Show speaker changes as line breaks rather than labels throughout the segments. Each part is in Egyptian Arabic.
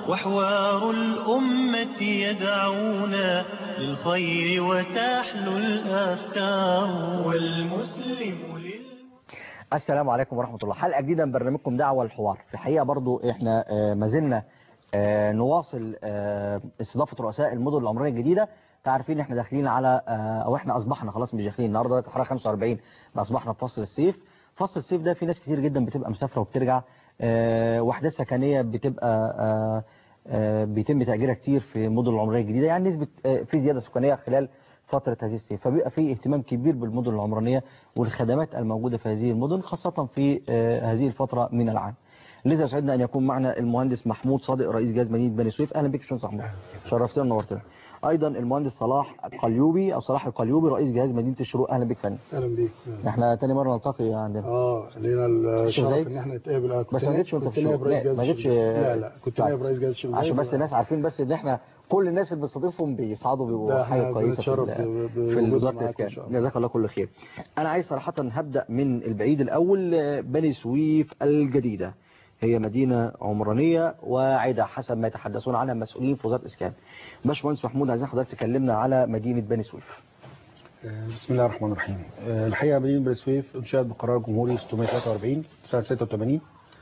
وحوار الأمة يدعونا للخير وتحلو الأفكار والمسلم لل
السلام عليكم ورحمة الله حلقة جديدة من برنامجكم دعوة الحوار في الحقيقة برضو احنا آه، ما زلنا آه، نواصل آه، استضافة رؤساء المدن العمرانية الجديدة تعرفين احنا داخلين على آه، او احنا اصبحنا خلاص مش داخلين النهارده دلوقتي حوالي 45 احنا اصبحنا في فصل الصيف فصل الصيف ده في ناس كتير جدا بتبقى مسافرة وبترجع آه، وحدات سكنية بتبقى آه، آه، بيتم تأجيرها كتير في المدن العمرانية الجديدة يعني نسبة آه، في زيادة سكانية خلال فترة هذه الصيف فبيبقى في اهتمام كبير بالمدن العمرانية والخدمات الموجودة في هذه المدن خاصة في آه، هذه الفترة من العام لذا سعدنا أن يكون معنا المهندس محمود صادق رئيس جهاز مدينة بني سويف أهلا بك يا باشمهندس محمود شرفتنا ونورتنا أيضا المهندس صلاح القليوبي أو صلاح القليوبي رئيس جهاز مدينة الشروق أهلا بك فندم
اهلا بيك
احنا تاني مرة نلتقي عندنا
اه لينا
الشيخ
الشرف
زايد؟
ان احنا نتقابل آه، كنت
بس ما
نائب-
جيتش وانت
كنت
في
نائب
الشغل.
رئيس
لا،
جهاز
ما جيتش-
الشباب. لا لا كنت
طيب.
نائب رئيس جهاز الشباب
عشان بس الناس عارفين بس ان احنا كل الناس اللي بنستضيفهم بيصعدوا بيبقوا
ده احنا
حاجه كويسه في,
بنتشرف
ال-
ب-
في
بوجودنا
وزاره
معاكم
الاسكان
إن شاء الله.
جزاك الله كل خير انا عايز صراحه هبدا من البعيد الاول آه، بني سويف الجديده هي مدينه عمرانيه واعده حسب ما يتحدثون عنها المسؤولين في وزاره الاسكان باشمهندس محمود عايزين حضرتك تكلمنا على مدينه بني سويف
آه، بسم الله الرحمن الرحيم آه، الحقيقه مدينه بني سويف انشئت بقرار جمهوري 643 سنه 86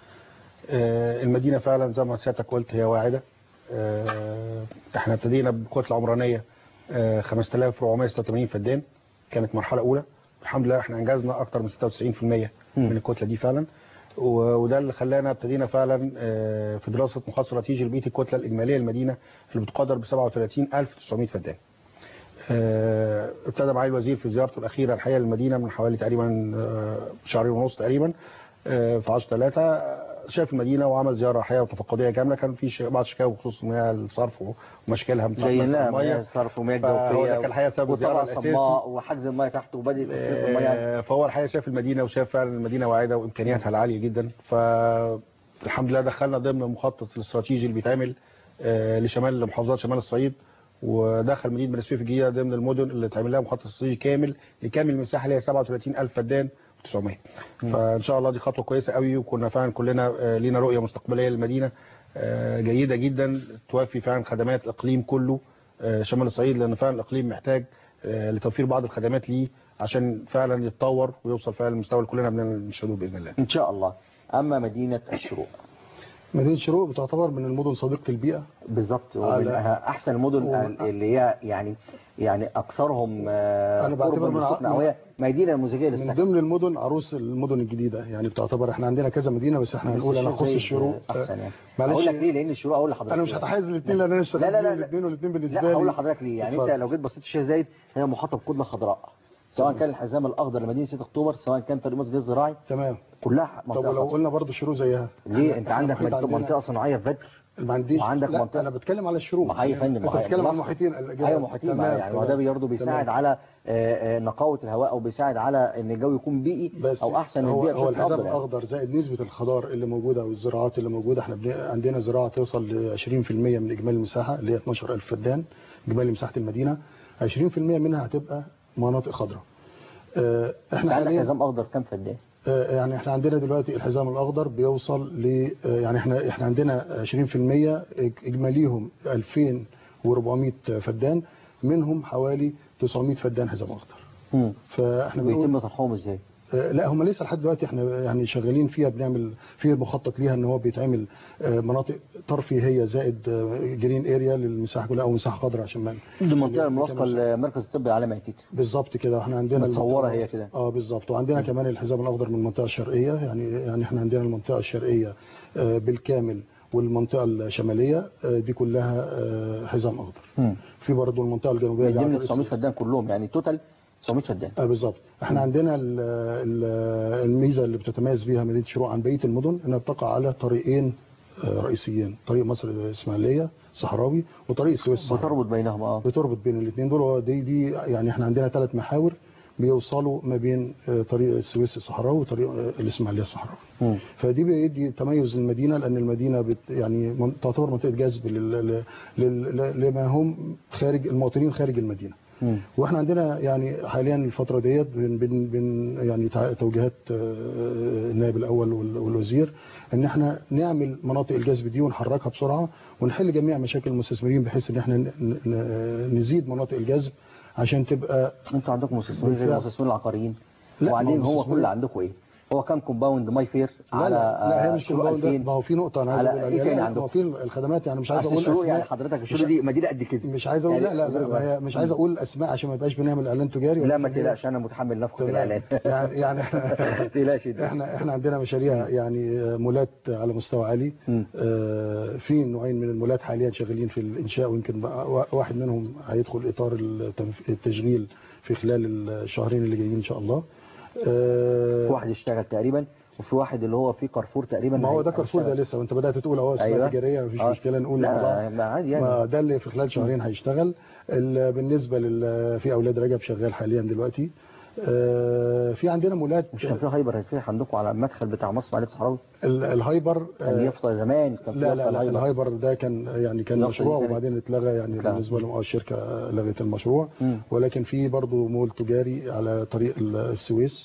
آه، المدينه فعلا زي ما سيادتك قلت هي واعده آه، احنا ابتدينا بكتله عمرانيه آه، 5486 فدان كانت مرحله اولى الحمد لله احنا انجزنا اكتر من 96% من الكتله دي فعلا و- وده اللي خلانا ابتدينا فعلا آه، في دراسه مخطط استراتيجي لبيئه الكتله الاجماليه للمدينه اللي بتقدر ب 37900 فدان آه، ابتدى معالي الوزير في زيارته الاخيره الحقيقه للمدينه من حوالي تقريبا آه، شهرين ونص تقريبا آه، في 10 3 شاف المدينه وعمل زياره حقيقه وتفقديه كامله كان في ش- بعض الشكاوى بخصوص مياه الصرف ومشاكلها من
زي لها
المية.
مياه صرف ومياه
فهو ده
جوفيه
كان الحقيقه سبب الزياره
وطبعا
الاساسي
صماء وحجز المياه تحت وبدء تصريف المياه
آه، فهو الحقيقه شاف المدينه وشاف فعلا المدينه واعده وامكانياتها العاليه جدا فالحمد لله دخلنا ضمن المخطط الاستراتيجي اللي بيتعمل آه، لشمال محافظات شمال الصعيد ودخل مدينه بني سويف الجديده ضمن المدن اللي اتعمل لها مخطط استراتيجي كامل لكامل المساحه اللي هي 37000 فدان 900 فان شاء الله دي خطوه كويسه قوي وكنا فعلا كلنا آه، لينا رؤيه مستقبليه للمدينه آه، جيده جدا توفي فعلا خدمات الاقليم كله آه، شمال الصعيد لان فعلا الاقليم محتاج آه، لتوفير بعض الخدمات ليه عشان فعلا يتطور ويوصل فعلا للمستوى اللي كلنا بنشهده باذن الله.
ان شاء الله اما مدينه الشروق
مدينة شروق بتعتبر من المدن صديقة البيئة
بالظبط
على-
ومن احسن المدن
و-
اللي هي يعني يعني اكثرهم آه،
أنا بعتبر
قربا
من ع-
بالسكن او هي مدينه نموذجيه
من
للسكن
ضمن المدن عروس المدن الجديدة يعني بتعتبر احنا عندنا كذا مدينة بس احنا هنقول انا اخص
زي
الشروق
احسن يعني
معلش
اقول لك ليه لان الشروق اقول لحضرتك
انا مش
ليه.
هتحيز الاثنين لان انا اشتغلت
لا لا لا
الاثنين والاثنين بالنسبة
لا
لي
هقول لحضرتك ليه يعني انت
اتفضل.
لو جيت بصيت الشيخ زايد هي محاطه بكتله خضراء سواء كان الحزام الاخضر لمدينه 6 اكتوبر سواء كان طريق مصر الزراعي
تمام
كلها
طب
منطقه
ولو
خضراء
قلنا برضو شروق زيها
ليه انت
إحنا
عندك
المحيط
منطقه,
عندنا-
منطقة صناعيه في بدر
ما عنديش
وعندك
لا
منطقة-
انا بتكلم على الشروق
ما هي يا فندم
انت
ما هي
بتتكلم عن
مصر.
محيطين
ايوه محيطين معايا يعني ما ده برضه بيساعد على آه، آه، نقاوه الهواء او بيساعد على ان الجو يكون بيئي
بس
او احسن
هو
البيئه
هو
بشكل
الحزام
افضل يعني.
الاخضر زائد نسبه الخضار اللي موجوده والزراعات اللي موجوده احنا بن... عندنا زراعه توصل ل 20% من اجمالي المساحه اللي هي 12000 فدان اجمالي مساحه المدينه 20% منها هتبقى مناطق خضراء آه،
انت
احنا
عندك
حاليا
حزام اخضر كام فدان؟
آه، يعني احنا عندنا دلوقتي الحزام الاخضر بيوصل ل آه، يعني احنا احنا عندنا 20% اجماليهم 2400 فدان منهم حوالي 900 فدان حزام اخضر
مم.
فاحنا بنقول
بيتم طرحهم ازاي؟
آه، لا هم لسه لحد دلوقتي احنا يعني شغالين فيها بنعمل في مخطط ليها ان هو بيتعمل آه، مناطق ترفيهيه زائد جرين اريا للمساحه كلها او مساحه خضراء عشان ما
دي المنطقه الملاصقه للمركز الطبي العالمي اكيد
بالظبط كده احنا عندنا
متصورة
المنطقة-
هي كده.
اه بالظبط وعندنا كمان الحزام الاخضر من المنطقه الشرقيه يعني يعني احنا عندنا المنطقه الشرقيه آه، بالكامل والمنطقه الشماليه آه، دي كلها آه، حزام اخضر
مم.
في برضه المنطقه الجنوبيه
من
اللي
ضمن
على
900 فدان كلهم يعني توتال 900 فدان
اه بالظبط احنا عندنا ال- ال- الميزه اللي بتتميز بيها مدينه شروق عن بقيه المدن انها بتقع على طريقين آه، رئيسيين طريق مصر الاسماعيليه صحراوي وطريق السويس الصحراوي
بتربط بينهم اه
بتربط بين الاثنين دول هو دي دي يعني احنا عندنا ثلاث محاور بيوصلوا ما بين آه، طريق السويس الصحراوي وطريق آه، الاسماعيليه الصحراوي
مم.
فدي بيدي تميز للمدينه لان المدينه بت يعني من- تعتبر منطقه جذب لل- لل- لل- لما هم خارج المواطنين خارج المدينه
مم.
واحنا عندنا يعني حاليا الفتره ديت بن بن بن يعني تع- توجيهات آه، النائب الاول وال- والوزير ان احنا نعمل مناطق الجذب دي ونحركها بسرعه ونحل جميع مشاكل المستثمرين بحيث ان احنا ن- ن- نزيد مناطق الجذب عشان تبقى
انتوا عندكم مستثمرين غير
بالفعل.
المستثمرين العقاريين
لا،
وبعدين
ما هو
هو
مستثمرين-
كل عندكم ايه هو كام كومباوند ماي فير
لا
على
لا, لا هي
آه،
مش
شروق
كومباوند
2000
ما هو في نقطه انا عايز
على
اقول
إيه تاني
لا،
عندكم؟
ما هو في الخدمات يعني مش عايز
اصل
اقول
الشروق يعني
اسماء
حضرتك
مش
الشروق دي مدينه قد كده
مش عايز اقول لا
يعني-
لا لا ما هي مش عايز اقول اسماء عشان ما يبقاش بنعمل اعلان تجاري
لا ما
ولكن هي-
تقلقش انا متحمل نفقه
تمام.
الاعلان
يعني يعني
ما تقلقش دي.
احنا احنا عندنا مشاريع يعني آه، مولات على مستوى عالي
مم.
آه، في نوعين من المولات حاليا شغالين في الانشاء ويمكن بقى وا- واحد منهم هيدخل اطار التنف- التشغيل في خلال الشهرين اللي جايين ان شاء الله آه،
في واحد اشتغل تقريبا وفي واحد اللي هو في كارفور تقريبا
ما هو
هي-
ده كارفور ده
هيشتغل.
لسه وانت بدات تقول اهو اسماء
أيوة.
تجاريه مفيش
آه.
مشكله نقول مع بعض
لا ما عادي
ما
يعني
ده اللي في خلال شهرين هيشتغل ال- بالنسبه لل في اولاد رجب شغال حاليا دلوقتي آه، في عندنا مولات
مش كان في هايبر هيتفتح عندكم على المدخل بتاع مصر معالي الصحراوي
ال- الهايبر
كان
آه،
يفطر زمان كان في
لا
يفطر
لا لا
الهايبر
الهايبر ده كان يعني كان
يفطر
مشروع
كانت-
وبعدين اتلغى يعني
اتلغى.
بالنسبه لهم اه الشركه لغت المشروع
مم.
ولكن في برضه مول تجاري على طريق ال- السويس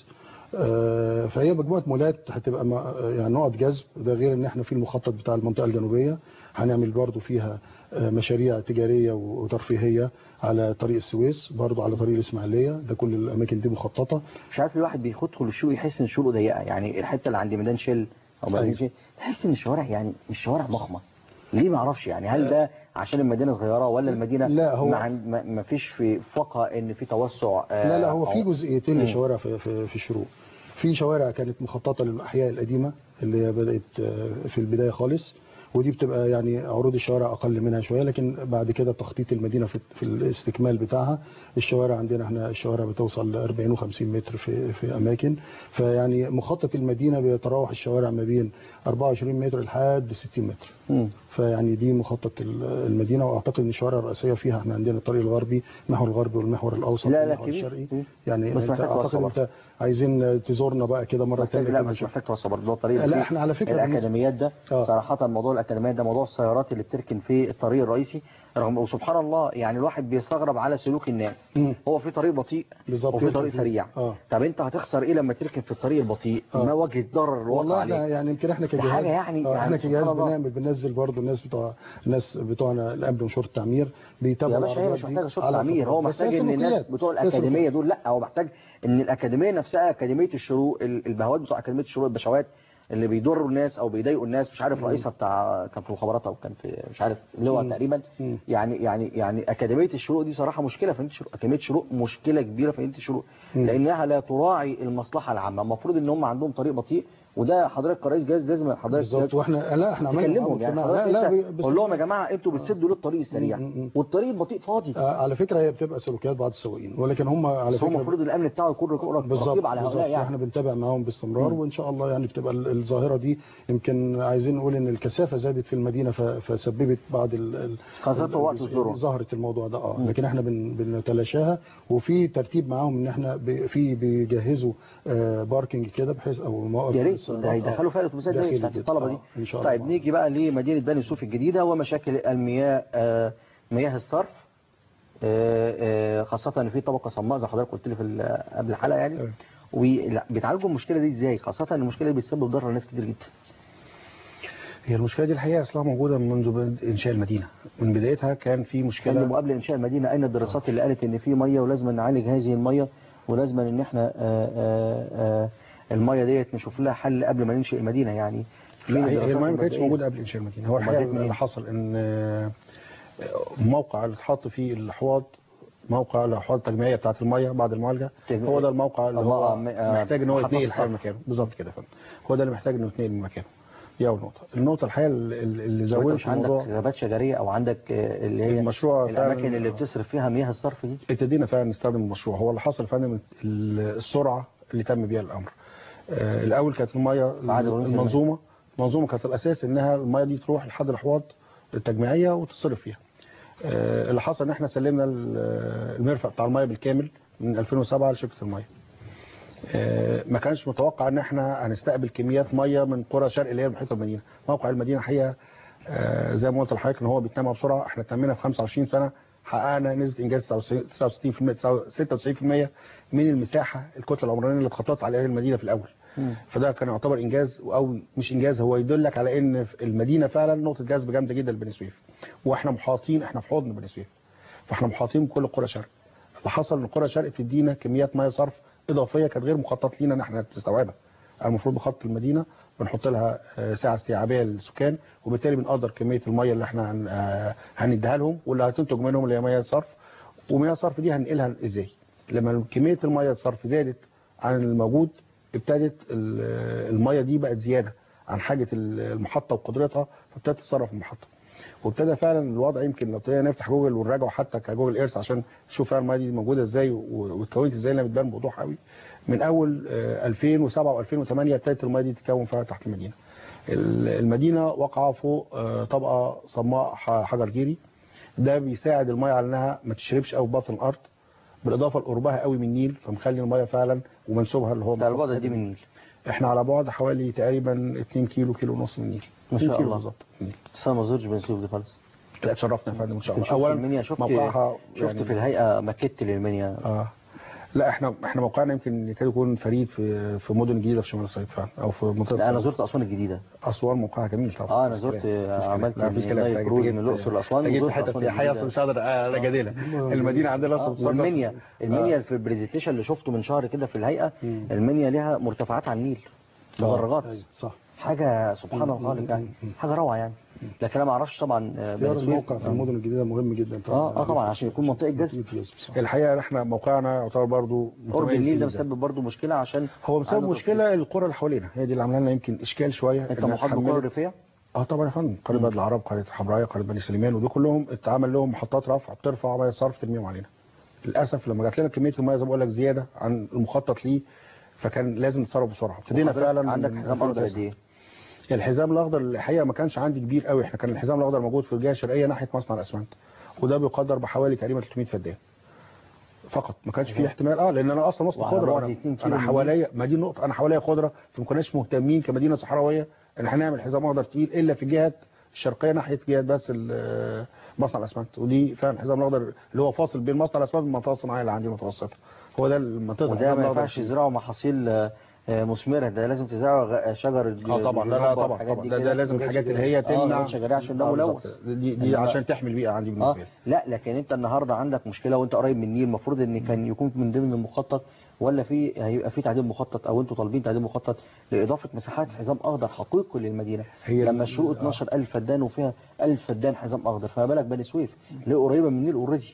آه، فهي مجموعه مولات هتبقى ما- يعني نقط جذب ده غير ان احنا في المخطط بتاع المنطقه الجنوبيه هنعمل برضه فيها آه، مشاريع تجاريه وترفيهيه على طريق السويس برضه على طريق الاسماعيليه ده كل الاماكن دي مخططه
مش عارف الواحد بيدخل السوق يحس ان السوق ضيقه يعني الحته اللي عند ميدان شيل او ميدان
أيوة.
شيل تحس ان الشوارع يعني مش شوارع ضخمه ليه ما اعرفش يعني هل ده عشان المدينه صغيره ولا المدينه
لا، هو-
ما, عن- ما ما فيش في فقه ان في توسع آه،
لا لا هو في
أو-
جزئيتين
مم.
للشوارع في في في الشروق في شوارع كانت مخططه للاحياء القديمه اللي هي بدات آه، في البدايه خالص ودي بتبقى يعني عروض الشوارع اقل منها شويه لكن بعد كده تخطيط المدينه في, في الاستكمال بتاعها الشوارع عندنا احنا الشوارع بتوصل ل 40 و50 متر في في اماكن فيعني مخطط المدينه بيتراوح الشوارع ما بين 24 متر لحد 60 متر
مم.
فيعني دي مخطط ال- المدينه واعتقد ان الشوارع الرئيسيه فيها احنا عندنا الطريق الغربي المحور الغربي والمحور الاوسط
لا، لا،
والمحور
كبير.
الشرقي
كبير.
يعني
بس
انت
محتاج
اعتقد
توسع
انت عايزين تزورنا بقى كده مره
محتاج
ثانيه
لا مش محتاج توسع برضه ده الطريق
لا،
اللي
احنا على فكرة
الاكاديميات ده
آه.
صراحه موضوع الاكاديميات ده موضوع السيارات اللي بتركن في الطريق الرئيسي رغم وسبحان الله يعني الواحد بيستغرب على سلوك الناس
مم.
هو في طريق بطيء
بالظبط
وفي
يركن
طريق
فيه.
سريع
اه
طب انت هتخسر ايه لما تركن في الطريق البطيء
آه.
ما وجه الضرر الواقع
والله
عليك
احنا يعني يمكن احنا
ده
كجهاز
حاجة يعني-
آه،
يعني
احنا
سبحان
كجهاز
الله.
بنعمل بننزل برضه الناس بتوع الناس بتوعنا الامن وشرطه التعمير
يا
بيتابعوا
باشا هي
العربيات
مش
دي
محتاجه شرطه
على
تعمير هو
فترات. بس
محتاج
هي
ان الناس
سلوكيات.
بتوع
هي
الاكاديميه
سلوكيات.
دول لا هو محتاج ان الاكاديميه نفسها اكاديميه الشروق ال- البهوات بتوع اكاديميه الشروق البشوات اللي بيضروا الناس او بيضايقوا الناس مش عارف رئيسها بتاع كان في المخابرات او كان في مش عارف اللواء
مم.
تقريبا
مم.
يعني يعني يعني اكاديميه الشروق دي صراحه مشكله في مدينه الشروق اكاديميه الشروق مشكله كبيره في مدينه الشروق
مم.
لانها لا تراعي المصلحه العامه المفروض ان هم عندهم طريق بطيء وده حضرتك كرئيس جهاز لازم حضرتك
بالظبط واحنا لا احنا عملنا
تكلمهم
معاهم
يعني
اجتماع. لا
حضرتك
لا
انت
بس-
قول لهم يا جماعه انتوا بتسدوا ليه الطريق السريع
مم، مم.
والطريق البطيء فاضي
آه، على فكره هي بتبقى سلوكيات بعض السواقين ولكن هم على
بس هو
فكره
المفروض الامن بتاعه يكون رقيب
بالظبط
رقيب على
بالظبط
هؤلاء يعني
احنا بنتابع معاهم باستمرار
مم.
وان شاء الله يعني بتبقى ال- الظاهره دي يمكن عايزين نقول ان الكثافه زادت في المدينه ف- فسببت بعض ال- ال-
خاصة
ال-
وقت
الجزئية
الذروة.
دي، ظهرت الموضوع ده اه
مم.
لكن احنا بن بنتلاشاها وفي ترتيب معاهم ان احنا ب- في بيجهزوا آه، باركينج كده بحيث او مواقف
يا ريت
للسيارات.
ده
آه.
هيدخلوا فيها الاتوبيسات
داخلي
دي بتاعت
جدا.
الطلبه دي
آه، ان شاء الله
طيب نيجي بقى لمدينه بني سويف الجديده ومشاكل المياه آه، مياه الصرف آه، آه، خاصه ان في طبقه صماء زي حضرتك قلت لي في ال- قبل الحلقه يعني
تمام.
وبيتعالجوا المشكله دي ازاي خاصه ان المشكله دي بتسبب ضرر لناس كتير جدا
هي المشكله دي الحقيقه اصلها موجوده منذ بدء انشاء المدينه من بدايتها كان في
كان
مشكله
قبل انشاء المدينه اين الدراسات اللي قالت ان في ميه ولازم نعالج هذه الميه ولازم ان احنا آه، آه، آه، الميه ديت نشوف لها حل قبل ما ننشئ المدينه يعني فين
لا هي
الدراسات
هي الميه ما كانتش
المبدئية؟
موجوده قبل انشاء المدينه هو
أمال
الحقيقه
جت منين؟
اللي حصل ان آه، موقع اللي اتحط فيه الحواض موقع الحواض التجميعيه بتاعه الميه بعد المعالجه
تجميع-
هو ده الموقع اللي هو
الله، آه،
محتاج ان هو
محطة
يتنقل حال
الصرف.
مكانه بالظبط كده يا فندم هو ده اللي محتاج انه يتنقل من مكانه دي اول نقطه النقطه الحقيقه اللي اللي
طب انت
زودت
مش عندك
الموضوع
غابات شجريه او عندك آه، اللي هي
المشروع فعلا-
الاماكن اللي بتصرف فيها مياه الصرف دي
ابتدينا فعلا نستخدم المشروع هو اللي حصل يا فندم ال- السرعه اللي تم بيها الامر آه، الاول كانت الميه
بعد ما نزل
المنظومه المنظومه كانت الاساس انها الميه دي تروح لحد الاحواض التجميعيه وتصرف فيها آه، اللي حصل ان احنا سلمنا ال- المرفق بتاع الميه بالكامل من 2007 لشركه الميه آه، ما كانش متوقع ان احنا هنستقبل كميات ميه من قرى شرق اللي هي محيط المدينه موقع المدينه حقيقه آه، زي ما قلت لحضرتك ان هو بيتنمى بسرعه احنا تمينا في 25 سنه حققنا نسبه انجاز 69% 96% من المساحه الكتله العمرانيه اللي اتخططت عليها المدينه في الاول فده كان يعتبر انجاز او مش انجاز هو يدلك على ان المدينه فعلا نقطه جذب جامده جدا لبني سويف واحنا محاطين احنا في حضن بني سويف فاحنا محاطين بكل قرى شرق اللي حصل ان قرى شرق بتدينا كميات ميه صرف اضافيه كانت غير مخطط لينا ان احنا نستوعبها المفروض بخط المدينه بنحط لها آه، ساعه استيعابيه للسكان وبالتالي بنقدر كميه الميه اللي احنا هن- آه، هنديها لهم واللي هتنتج منهم اللي هي ميه صرف ومياه الصرف دي هننقلها ازاي لما كميه الميه الصرف زادت عن الموجود ابتدت ال- الميه دي بقت زياده عن حاجه المحطه وقدرتها فابتدت تتصرف المحطه وابتدى فعلا الوضع يمكن لو ابتدينا نفتح جوجل ونراجعه حتى كجوجل ايرث عشان نشوف فعلا الميه دي موجوده ازاي و- واتكونت ازاي لما بتبان بوضوح قوي من اول آه، 2007 و2008 ابتدت الميه دي تتكون فيها تحت المدينه ال- المدينه واقعه فوق آه، طبقه صماء ح- حجر جيري ده بيساعد الميه على انها ما تشربش قوي ببطن الارض بالاضافه لقربها قوي من النيل فمخلي الميه فعلا ومنسوبها اللي هو
ده
منسوب
الوضع دي من النيل
احنا على بعد حوالي تقريبا 2 كيلو كيلو ونص من النيل
ما
2
شاء
كيلو
الله.
بالظبط من النيل.
بس انا ما زرتش بني سويف دي خالص
لا اتشرفنا يا فندم ان شاء الله
شفت المنيا شفت
موقعها
شفت
يعني-
في الهيئه ماكيت للمنيا
اه لا احنا احنا موقعنا يمكن يكاد يكون فريد في في مدن جديده في شمال الصعيد فعلا او في منطقه
لا انا
الصعيد.
زرت اسوان الجديده
اسوان موقعها جميل طبعا
اه انا
مفيش
زرت
كلام. مفيش كلام.
عملت
لا، مفيش
من
كلام.
زي
أنت
كروز
جيت-
من الاقصر لاسوان
أنت جيت
وزرت
في حته
أسوان
سياحيه
الجديدة.
اصلا مش هقدر اجادلها المدينه عندنا
آه،
اصلا
والمنيا المنيا في البرزنتيشن اللي شفته من شهر كده في الهيئه المنيا ليها مرتفعات على النيل مدرجات
أيوة، صح
حاجه سبحان الله خالق يعني حاجه روعه يعني لكن انا ما اعرفش طبعا آه، بني
اختيار
سويف.
الموقع في المدن الجديده مهم جدا طبعا
اه اه طبعا عشان يكون منطقه جذب
منطقة جذب صح
الحقيقه احنا موقعنا يعتبر برضو
قرب
متميز
النيل ده
جداً.
مسبب برضه مشكله عشان
هو مسبب
عنده
مشكله القرى اللي حوالينا هي دي اللي عامله لنا يمكن اشكال شويه
انت
إنها
محاط
اتحملت-
بالقرى الريفيه
اه طبعا يا فندم قريه بلد العرب قريه الحمراء قريه بني سليمان ودول كلهم اتعمل لهم محطات رفع بترفع ميه صرف ترميهم علينا للاسف لما جات لنا كميه الميه زي ما بقول لك زياده عن المخطط ليه فكان لازم نتصرف بسرعه ابتدينا
وحضرتك
فعلا
عندك
من
حزام اخضر
2009.
قد ايه؟
الحزام الاخضر الحقيقه ما كانش عندي كبير قوي احنا كان الحزام الاخضر موجود في الجهه الشرقيه ناحيه مصنع الاسمنت وده بيقدر بحوالي تقريبا 300 فدان فقط ما كانش فيه احتمال اه لان انا اصلا وسط
وعلى
خضره
بعد
انا,
2 كيلو
أنا
من
حواليا ما دي النقطه انا حواليا خضره فما كناش مهتمين كمدينه صحراويه ان احنا نعمل حزام اخضر تقيل الا في الجهه الشرقيه ناحيه جهه بس ال- مصنع الاسمنت ودي فعلا الحزام الاخضر اللي هو فاصل بين مصنع الاسمنت والمنطقه الصناعيه اللي عندي المتوسطه هو ده المنطقه
وده
الحزام
ما
الأخضر.
ينفعش يزرعوا محاصيل آه، آه، مثمره ده لازم تزرعوا غ- شجر الج-
اه طبعا لا لا
الجرابة
طبعا
والحاجات
طبعا
دي
ده,
كده.
ده لازم الحاجات اللي هي
اه
تمنع
غير شجرية عشان ده
آه،
ملوث
بالظبط. دي, دي
إنما-
عشان تحمي البيئه عندي بالنسبه
اه
لي
لا لكن انت النهارده عندك مشكله وانت قريب من النيل المفروض ان كان يكون من ضمن المخطط ولا في هيبقى في تعديل مخطط او انتوا طالبين تعديل مخطط لاضافه مساحات حزام اخضر حقيقي للمدينه
هي
لما
ال-
الشروق 12000 فدان وفيها 1000 فدان حزام اخضر فما بالك بني سويف اللي قريبه من النيل اوريدي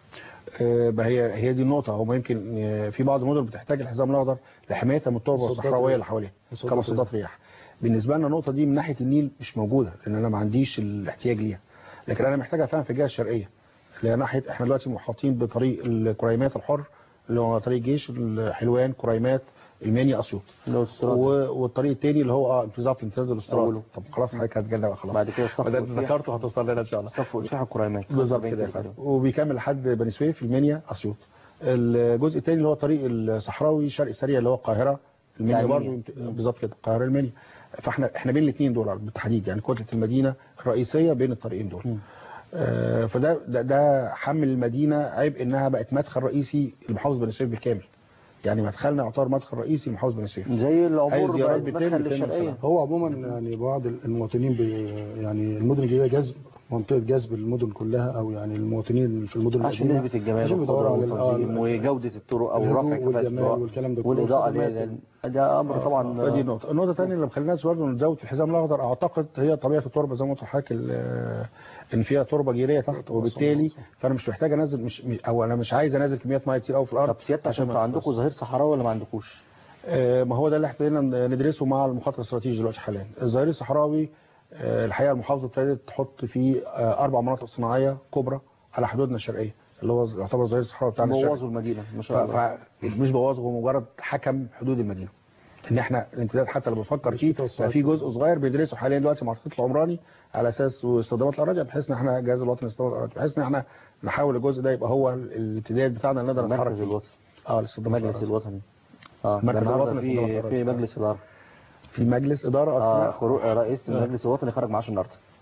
آه، ما هي هي دي النقطه هو يمكن آه، في بعض المدن بتحتاج الحزام الاخضر لحمايتها من التربه
مصدات
الصحراويه
رياح.
اللي حواليها
مصدات
كمصدات رياح بالنسبه لنا النقطه دي من ناحيه النيل مش موجوده لان انا ما عنديش الاحتياج ليها لكن انا محتاجها فعلا في الجهه الشرقيه اللي هي ناحيه احنا دلوقتي محاطين بطريق الكريمات الحر اللي هو طريق جيش الحلوان كريمات المنيا اسيوط
لو تستراد.
و- والطريق الثاني اللي هو اه امتزاج امتياز الاستراد
أوله.
طب خلاص حضرتك هتجنب خلاص
بعد كده الصف
ما ده
والفيح.
ذكرته هتوصل لنا ان شاء الله
صف والفيح الكريمات
بالظبط كده يا فندم وبيكمل لحد بني سويف المنيا اسيوط الجزء الثاني اللي هو طريق الصحراوي شرق سريع اللي هو القاهره المنيا
يعني
برضه
المنيا.
يمت- بالظبط كده القاهره المنيا فاحنا احنا بين الاثنين دول بالتحديد يعني كتله المدينه الرئيسيه بين الطريقين دول آه، فده ده, ده حمل المدينه عيب انها بقت مدخل رئيسي لمحافظه بني سويف بالكامل يعني مدخلنا يعتبر مدخل رئيسي لمحافظه بني سويف
زي
أي
العبور
زيارات
بقت
بتتم
مدخل
بتتم
للشرقيه
بصراحة.
هو عموما يعني بعض المواطنين بي يعني المدن الجديده جذب منطقه جذب المدن كلها او يعني المواطنين في المدن
عشان
القديمه
نسبة الجمال
عشان
والخضرة
بيدوروا على ال-
والتنظيم
آه،
وجودة الطرق أو
الهدوء
رفع كفاءة
والجمال
الطرق
والكلام ده كله.
والإضاءة
خدمات
اللي- ده أمر طبعا
فدي نقطة النقطة الثانية اللي مخليناش برضه نزود في الحزام الأخضر أعتقد هي طبيعة التربة زي ما قلت لحضرتك ال- إن فيها تربة جيرية تحت وبالتالي فأنا مش محتاج أنزل مش مش- أو أنا مش عايز أنزل كميات مية كتير قوي في الأرض
طب سيادتك
عشان
انتوا
ما
عندكم ظهير صحراوي ولا ما عندكوش؟
آه، ما هو ده اللي احنا ابتدينا ندرسه مع المخطط الاستراتيجي دلوقتي حاليا الظهير الصحراوي آه، الحقيقه المحافظه ابتدت تحط فيه آه، اربع مناطق صناعيه كبرى على حدودنا الشرقيه اللي هو يعتبر الظهير الصحراوي بتاعنا الشرقي
بوظوا المدينة ما
ف-
شاء الله
ف- مش بوظ هو مجرد حكم حدود المدينه ان احنا الامتداد حتى لو بنفكر فيه
توسعات.
ففي جزء صغير بيدرسه حاليا دلوقتي مع الخطيط العمراني على اساس واستخدامات الاراضي بحيث ان احنا الجهاز الوطني لاستخدامات الاراضي بحيث ان احنا نحاول الجزء ده يبقى هو الامتداد بتاعنا اللي نقدر نتحرك
المركز
فيه
الوطني
اه لاستخدامات
المجلس
الأراضي.
الوطني اه
مركز
ده النهارده
الوطني لاستخدامات
في
الأراضي.
في مجلس إدارة
في مجلس اداره
اه
أثناء
خروج رئيس المجلس الوطني خرج معاش النهارده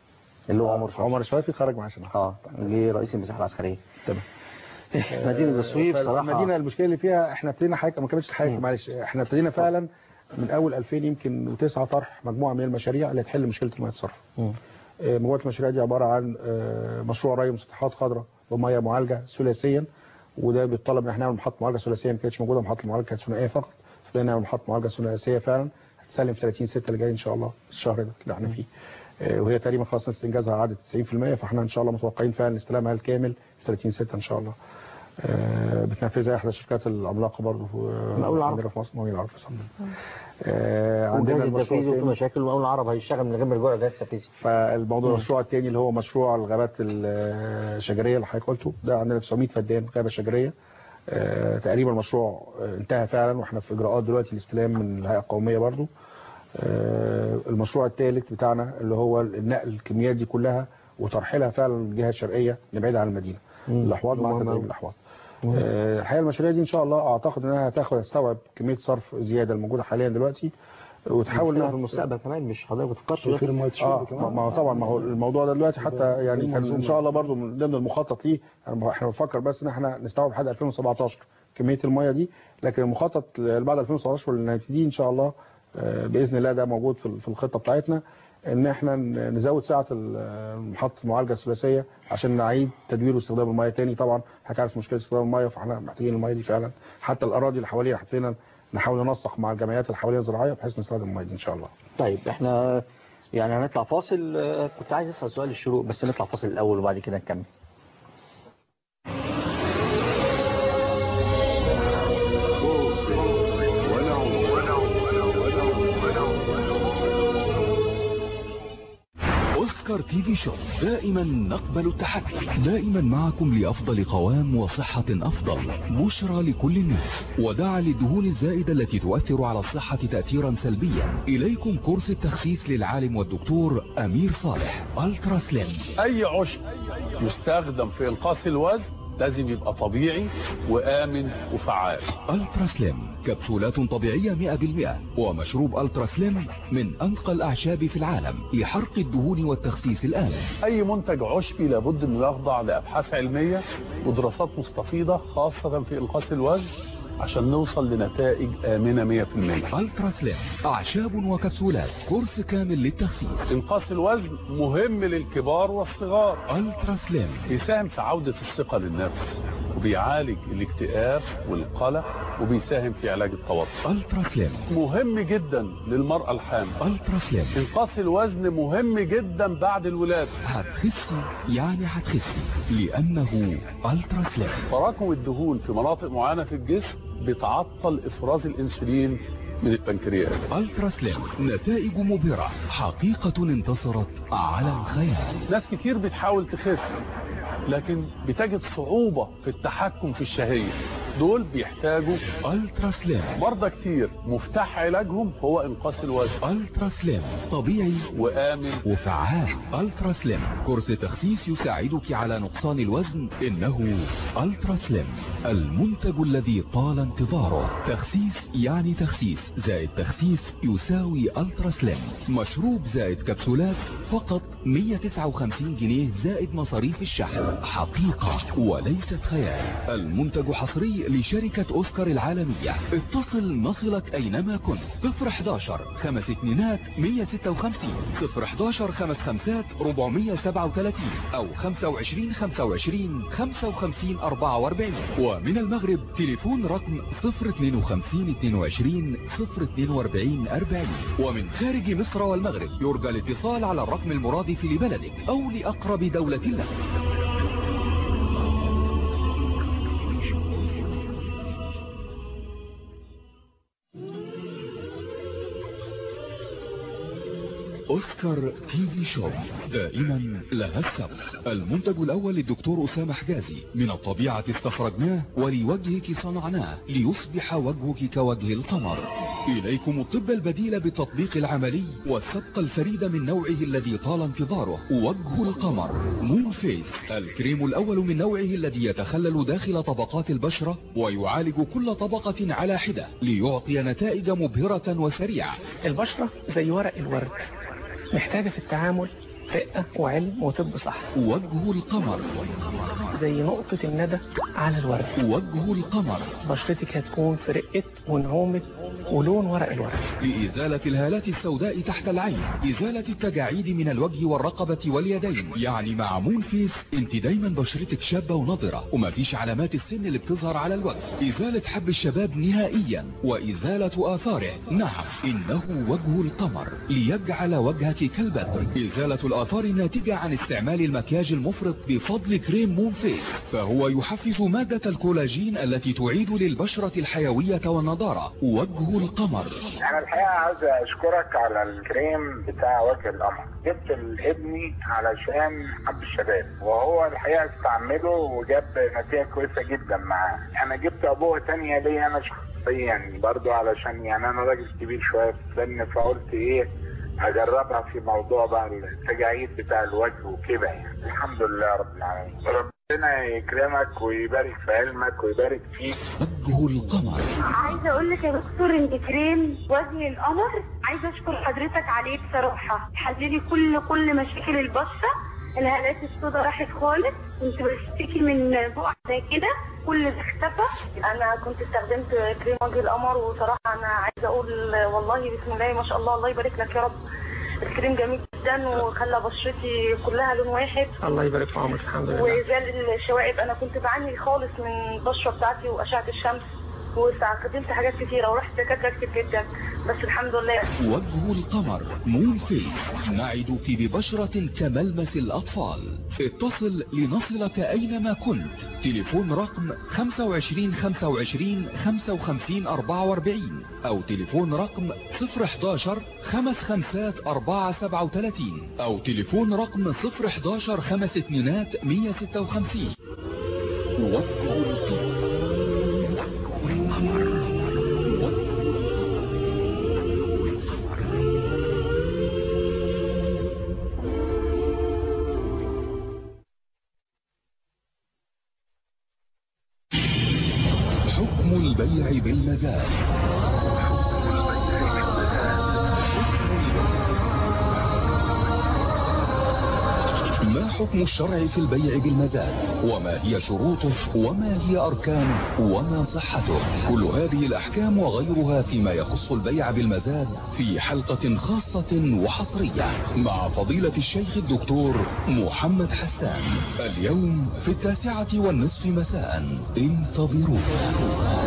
اللي هو عمر شرف
عمر شوافي خرج معاه عشان
اه جه رئيس المساحه العسكريه
تمام
مدينه بسويف صراحه
المدينه المشكله اللي فيها احنا ابتدينا حاجه ما كانتش حاجه معلش احنا ابتدينا فعلا من اول 2000 يمكن و9 طرح مجموعه من المشاريع اللي تحل مشكله الميه الصرف
مم.
آه، مجموعه المشاريع دي عباره عن آه، مشروع ري مسطحات خضراء بميه معالجه ثلاثيا وده بيتطلب ان احنا نعمل محطه معالجه ثلاثيه ما كانتش موجوده محطه المعالجه كانت ثنائيه فقط فبدأنا نعمل محطه معالجه ثلاثيه فعلا هتسلم في 30 6 اللي جاي ان شاء الله الشهر ده اللي احنا فيه آه، وهي تقريبا خلاص نسبه انجازها عدت 90% فاحنا ان شاء الله متوقعين فعلا استلامها الكامل في 30 6 ان شاء الله آه، بتنفذها احدى الشركات العملاقه برضه
مقاول العرب.
عندنا في مصر مقاول العرب صح. آه،
وجهاز
عندنا المشروع
التنفيذ وفي
الثاني
مشاكل ومقاول العرب هيشتغل من غير ما يرجع جهاز التنفيذ
فالموضوع المشروع الثاني اللي هو مشروع الغابات الشجريه اللي حضرتك قلته ده عندنا 900 فدان غابه شجريه آه، تقريبا المشروع آه، انتهى فعلا واحنا في اجراءات دلوقتي الاستلام من الهيئه القوميه برضو آه، المشروع الثالث بتاعنا اللي هو النقل الكميات دي كلها وترحيلها فعلا للجهه الشرقيه نبعدها عن المدينه الاحواض مع
مهم
تدريب
أوي.
الاحواض آه، الحقيقه المشاريع دي ان شاء الله اعتقد انها هتاخد تستوعب كميه صرف زياده الموجوده حاليا دلوقتي وتحاول
انها
انها
في المستقبل كمان مش حضرتك ما بتفكرش
توفير
دلوقتي.
الميه الشرب
اه ما ما هو طبعا ما هو الموضوع ده دلوقتي حتى يعني كان ان شاء الله برضو من ضمن المخطط ليه يعني احنا بنفكر بس ان احنا نستوعب لحد 2017 كميه الميه دي لكن المخطط اللي بعد 2017 اللي هنبتدي ان شاء الله آه، باذن الله ده موجود في في الخطه بتاعتنا ان احنا ن- نزود سعه ال- محطه المعالجه الثلاثيه عشان نعيد تدوير واستخدام الميه تاني طبعا حضرتك عارف مشكله استخدام الميه فاحنا محتاجين الميه دي فعلا حتى الاراضي اللي حواليها حطينا نحاول ننسق مع الجمعيات اللي حواليها الزراعيه بحيث نستخدم الميه دي ان شاء الله
طيب احنا يعني هنطلع فاصل آه، كنت عايز اسال سؤال الشروق بس نطلع فاصل الاول وبعد كده نكمل
أوسكار تي في شوب دائما نقبل التحدي دائما معكم لأفضل قوام وصحة أفضل بشرى لكل الناس ودع للدهون الزائدة التي تؤثر على الصحة تأثيرا سلبيا إليكم كورس التخسيس للعالم والدكتور أمير صالح ألترا سليم
اي عشب يستخدم في انقاص الوزن لازم يبقى طبيعي وامن وفعال
ألترا سليم كبسولات طبيعية 100% ومشروب ألترا سليم من أنقى الأعشاب في العالم لحرق الدهون والتخسيس الآمن
اي منتج عشبي لابد انه يخضع لابحاث علميه ودراسات مستفيضه خاصه في انقاص الوزن عشان نوصل لنتائج امنه 100%
ألترا سليم أعشاب وكبسولات كورس كامل للتخسيس
انقاص الوزن مهم للكبار والصغار
ألترا سليم
بيساهم في عودة الثقة للنفس وبيعالج الاكتئاب والقلق وبيساهم في علاج التوتر
ألترا سليم
مهم جدا للمرأة الحامل
ألترا سليم
انقاص الوزن مهم جدا بعد الولادة
هتخسي يعني هتخسي لأنه ألترا سليم
تراكم الدهون في مناطق معينة في الجسم بتعطل افراز الانسولين من البنكرياس
ألترا سليم نتائج مبهرة حقيقة انتصرت على الخيال
ناس كتير بتحاول تخس لكن بتجد صعوبة في التحكم في الشهية دول بيحتاجوا
ألترا سليم
مرضى كتير مفتاح علاجهم هو انقاص الوزن
ألترا سليم طبيعي
وآمن
وفعال ألترا سليم كورس تخسيس يساعدك على نقصان الوزن إنه ألترا سليم المنتج الذي طال انتظاره تخسيس يعني تخسيس زائد تخسيس يساوي ألترا سليم مشروب زائد كبسولات فقط 159 جنيه زائد مصاريف الشحن حقيقة وليست خيال المنتج حصري لشركة أوسكار العالمية اتصل نصلك أينما كنت 011 خمس اتنينات 156 011 خمس خمسات 437 أو 25 25 55 44 ومن المغرب تليفون رقم 052 22 042 40 ومن خارج مصر والمغرب يرجى الاتصال على الرقم المرادف لبلدك أو لأقرب دولة لك أوسكار تي في شوب دائما لها السبق المنتج الأول للدكتور أسامة حجازي من الطبيعة استخرجناه ولوجهك صنعناه ليصبح وجهك كوجه القمر إليكم الطب البديل بالتطبيق العملي والسبق الفريد من نوعه الذي طال انتظاره وجه القمر مون فيس الكريم الأول من نوعه الذي يتخلل داخل طبقات البشرة ويعالج كل طبقة على حدة ليعطي نتائج مبهرة وسريعة
البشرة زي ورق الورد محتاجة في التعامل رقة وعلم وطب صح
وجه القمر
زي نقطة الندى على الورد
وجه القمر
بشرتك هتكون في رقة ونعومة ولون ورق الورد
لإزالة الهالات السوداء تحت العين إزالة التجاعيد من الوجه والرقبة واليدين يعني مع مون فيس انت دايما بشرتك شابة ونضرة ومفيش علامات السن اللي بتظهر على الوجه إزالة حب الشباب نهائيا وإزالة آثاره نعم إنه وجه القمر ليجعل وجهك كالبدر إزالة الآثار الناتجة عن استعمال المكياج المفرط بفضل كريم مون فيس فهو يحفز مادة الكولاجين التي تعيد للبشرة الحيوية والنضارة وجه القمر
انا الحقيقه عاوز اشكرك على الكريم بتاع وجه القمر جبت لابني علشان حب الشباب وهو الحقيقه استعمله وجاب نتيجه كويسه جدا معاه انا جبت ابوه تانية ليا انا شخصيا برضو علشان يعني انا راجل كبير شويه في السن فقلت ايه اجربها في موضوع بقى التجاعيد بتاع الوجه وكده يعني الحمد لله رب العالمين ربنا يكرمك ويبارك في علمك ويبارك فيك
وجه القمر
عايزه اقول لك يا دكتور ان كريم وجه القمر عايزه اشكر حضرتك عليه بصراحه حللي كل كل مشاكل البشره الهالات السوداء راحت خالص كنت بشتكي من بقع زي كده كل ده اختفى انا كنت استخدمت كريم وجه القمر وصراحه انا عايزه اقول والله بسم الله ما شاء الله الله يبارك لك يا رب الكريم جميل جدا وخلى بشرتي كلها لون واحد
الله يبارك في عمرك الحمد لله
وزال الشوائب انا كنت بعاني خالص من البشره بتاعتي واشعه الشمس واستخدمت حاجات كتيره ورحت دكاتره كتير جدا بس الحمد لله
وجه القمر مون فيس نعدك ببشرة كملمس الأطفال اتصل لنصلك أينما كنت تليفون رقم 25 25 55 44 أو تليفون رقم 011 خمس خمسات 4 37 أو تليفون رقم 011 خمس اتنينات 156 وجه القمر حكم البيع بالمزاد ما حكم الشرع في البيع بالمزاد وما هي شروطه وما هي أركانه وما صحته كل هذه الأحكام وغيرها فيما يخص البيع بالمزاد في حلقة خاصة وحصرية مع فضيلة الشيخ الدكتور محمد حسان اليوم في التاسعة والنصف مساء انتظرونا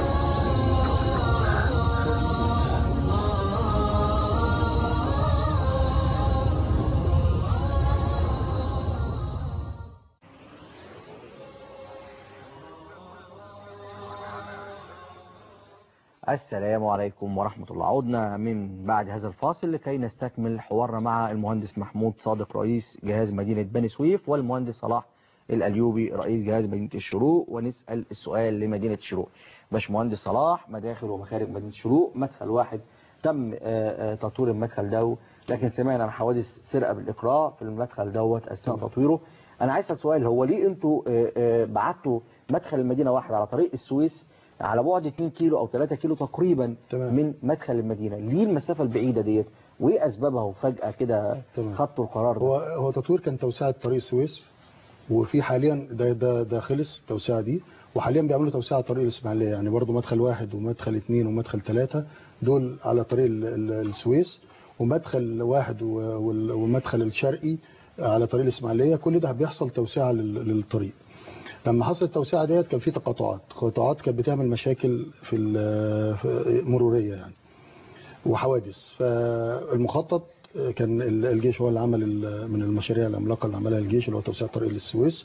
السلام عليكم ورحمة الله عودنا من بعد هذا الفاصل لكي نستكمل حوارنا مع المهندس محمود صادق رئيس جهاز مدينة بني سويف والمهندس صلاح الأليوبي رئيس جهاز مدينة الشروق ونسأل السؤال لمدينة الشروق باشمهندس صلاح مداخل ومخارج مدينة الشروق مدخل واحد تم آه، آه، تطوير المدخل ده لكن سمعنا عن حوادث سرقة بالإقراء في المدخل دوت أثناء تطويره أنا عايز أسأل سؤال هو ليه أنتوا آه، آه، بعتوا مدخل المدينة واحد على طريق السويس على بعد 2 كيلو او 3 كيلو تقريبا
تمام.
من مدخل المدينة ليه المسافة البعيدة ديت وايه اسبابها وفجأة كده
تمام.
خدتوا القرار ده
هو هو تطوير كان توسعة طريق السويس وفي حاليا ده ده ده خلص التوسعه دي وحاليا بيعملوا توسعه طريق الاسماعيليه يعني برضو مدخل واحد ومدخل اثنين ومدخل ثلاثه دول على طريق ال- ال- السويس ومدخل واحد و- وال- ومدخل الشرقي على طريق الاسماعيليه كل ده بيحصل توسعه لل- للطريق لما حصلت التوسعه ديت كان في تقاطعات تقاطعات كانت بتعمل مشاكل في ال- في مروريه يعني وحوادث فالمخطط كان ال- الجيش هو اللي عمل ال- من المشاريع العملاقه اللي عملها الجيش اللي هو توسيع طريق للسويس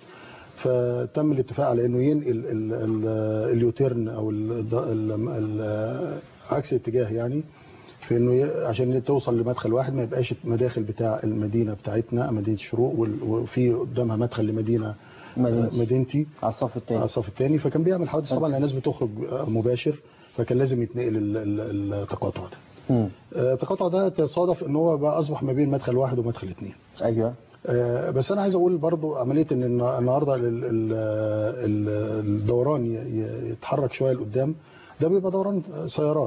فتم الاتفاق على انه ينقل ال- ال- اليوتيرن او ال- ال- ال- عكس الاتجاه يعني في انه ي- عشان توصل لمدخل واحد ما يبقاش المداخل بتاع المدينه بتاعتنا مدينه الشروق وال- وفي قدامها مدخل لمدينه
مدينتي.
مدينتي
على الصف الثاني
على الصف الثاني فكان بيعمل حوادث طبعا الناس بتخرج مباشر فكان لازم يتنقل ال- ال- التقاطع ده
مم.
آه، التقاطع ده تصادف ان هو بقى اصبح ما بين مدخل واحد ومدخل اثنين
ايوه
آه، بس انا عايز اقول برضو عمليه ان النا- النهارده ال- ال- ال- الدوران ي- ي- يتحرك شويه لقدام ده بيبقى دوران سيارات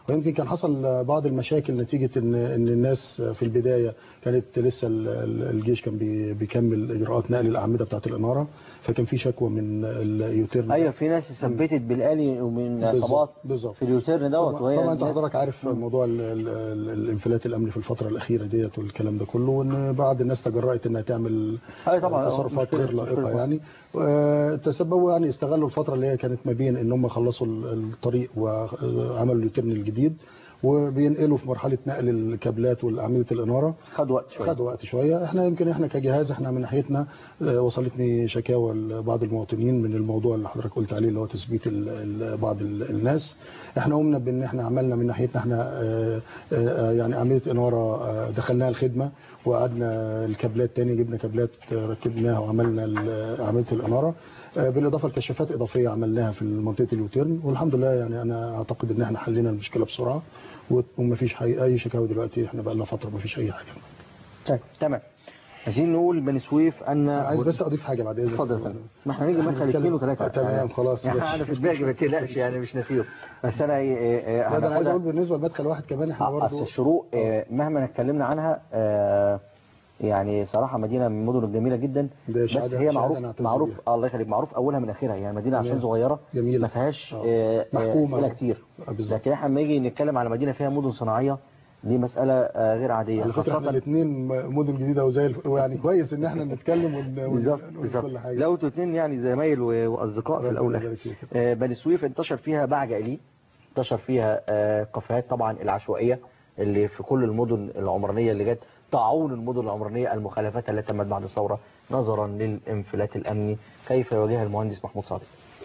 ويمكن كان حصل بعض المشاكل نتيجة ان ان الناس في البداية كانت لسه ال- ال- الجيش كان بي- بيكمل اجراءات نقل الاعمدة بتاعة الانارة فكان في شكوى من اليوتيرن
ايوه في ناس ثبتت بالآلي ومن
بالظبط-
اصابات
بالظبط
في اليوتيرن دوت وهي
طبعا انت
الناس-
حضرتك عارف موضوع ال- ال- ال- الانفلات الامني في الفتره الاخيره ديت والكلام ده كله وان بعض الناس تجرأت انها تعمل
أيوة طبعا
تصرفات
مشكلة-
غير
مشكلة
لائقه
طبعا.
يعني آه، تسببوا يعني استغلوا الفتره اللي هي كانت ما بين ان هم خلصوا ال- الطريق وعملوا اليوتيرن الجديد وبينقلوا في مرحله نقل الكابلات والاعمده الاناره
خد وقت شويه
خد وقت شويه احنا يمكن احنا كجهاز احنا من ناحيتنا آه، وصلتني شكاوى لبعض المواطنين من الموضوع اللي حضرتك قلت عليه اللي هو تثبيت ال- ال- بعض ال- الناس احنا قمنا بان احنا عملنا من ناحيتنا احنا آه، آه، يعني عمليه اناره آه، دخلناها الخدمه وقعدنا الكابلات تاني جبنا كابلات آه، ركبناها وعملنا ال- عمليه الاناره آه، بالاضافه لكشافات اضافيه عملناها في منطقه اليوتيرن والحمد لله يعني انا اعتقد ان احنا حلينا المشكله بسرعه ومفيش حي- اي شكاوي دلوقتي احنا بقى لنا فتره مفيش اي حاجه
طيب تمام عايزين نقول بني سويف ان
عايز بس اضيف حاجه بعد اذنك
اتفضل يا فندم ما احنا نيجي
احنا
مثلا
بنتكلم-
اثنين وثلاثه
آه، تمام خلاص
يعني
ماشي.
انا في دماغي ما تقلقش يعني مش نسيهم بس انا ايه إيه إيه
لا ده انا عايز
هناخدها-
اقول بالنسبه لمدخل واحد كمان احنا
آه، اصل
برضه
الشروق آه، مهما اتكلمنا عنها آه، يعني صراحه مدينه من المدن الجميله جدا
ده
بس
شهادة-
هي
شهادة
معروف
نعتز
معروف
بيها.
آه، الله يخليك معروف اولها من اخرها يعني مدينه عشان
جميلة.
صغيره
جميلة.
ما فيهاش
آه.
آه، آه،
محكومة.
اسئله كتير
آه، بالظبط.
لكن احنا لما نيجي نتكلم على مدينه فيها مدن صناعيه دي مساله آه، غير عاديه
على فكره احنا
خاصه
الاثنين مدن جديده وزي الف... يعني كويس ان احنا نتكلم ون... ون-
بالظبط
ونقول
بالظبط
كل حاجه
لو انتوا اتنين يعني زمايل و- واصدقاء في
ربنا
الاول
يبارك فيك.
آه، بني سويف انتشر فيها باع جائلين انتشر فيها آه، كافيهات طبعا العشوائيه اللي في كل المدن العمرانيه اللي جت طاعون المدن العمرانيه المخالفات التي تمت بعد الثوره نظرا للانفلات الامني كيف يواجهها المهندس محمود صادق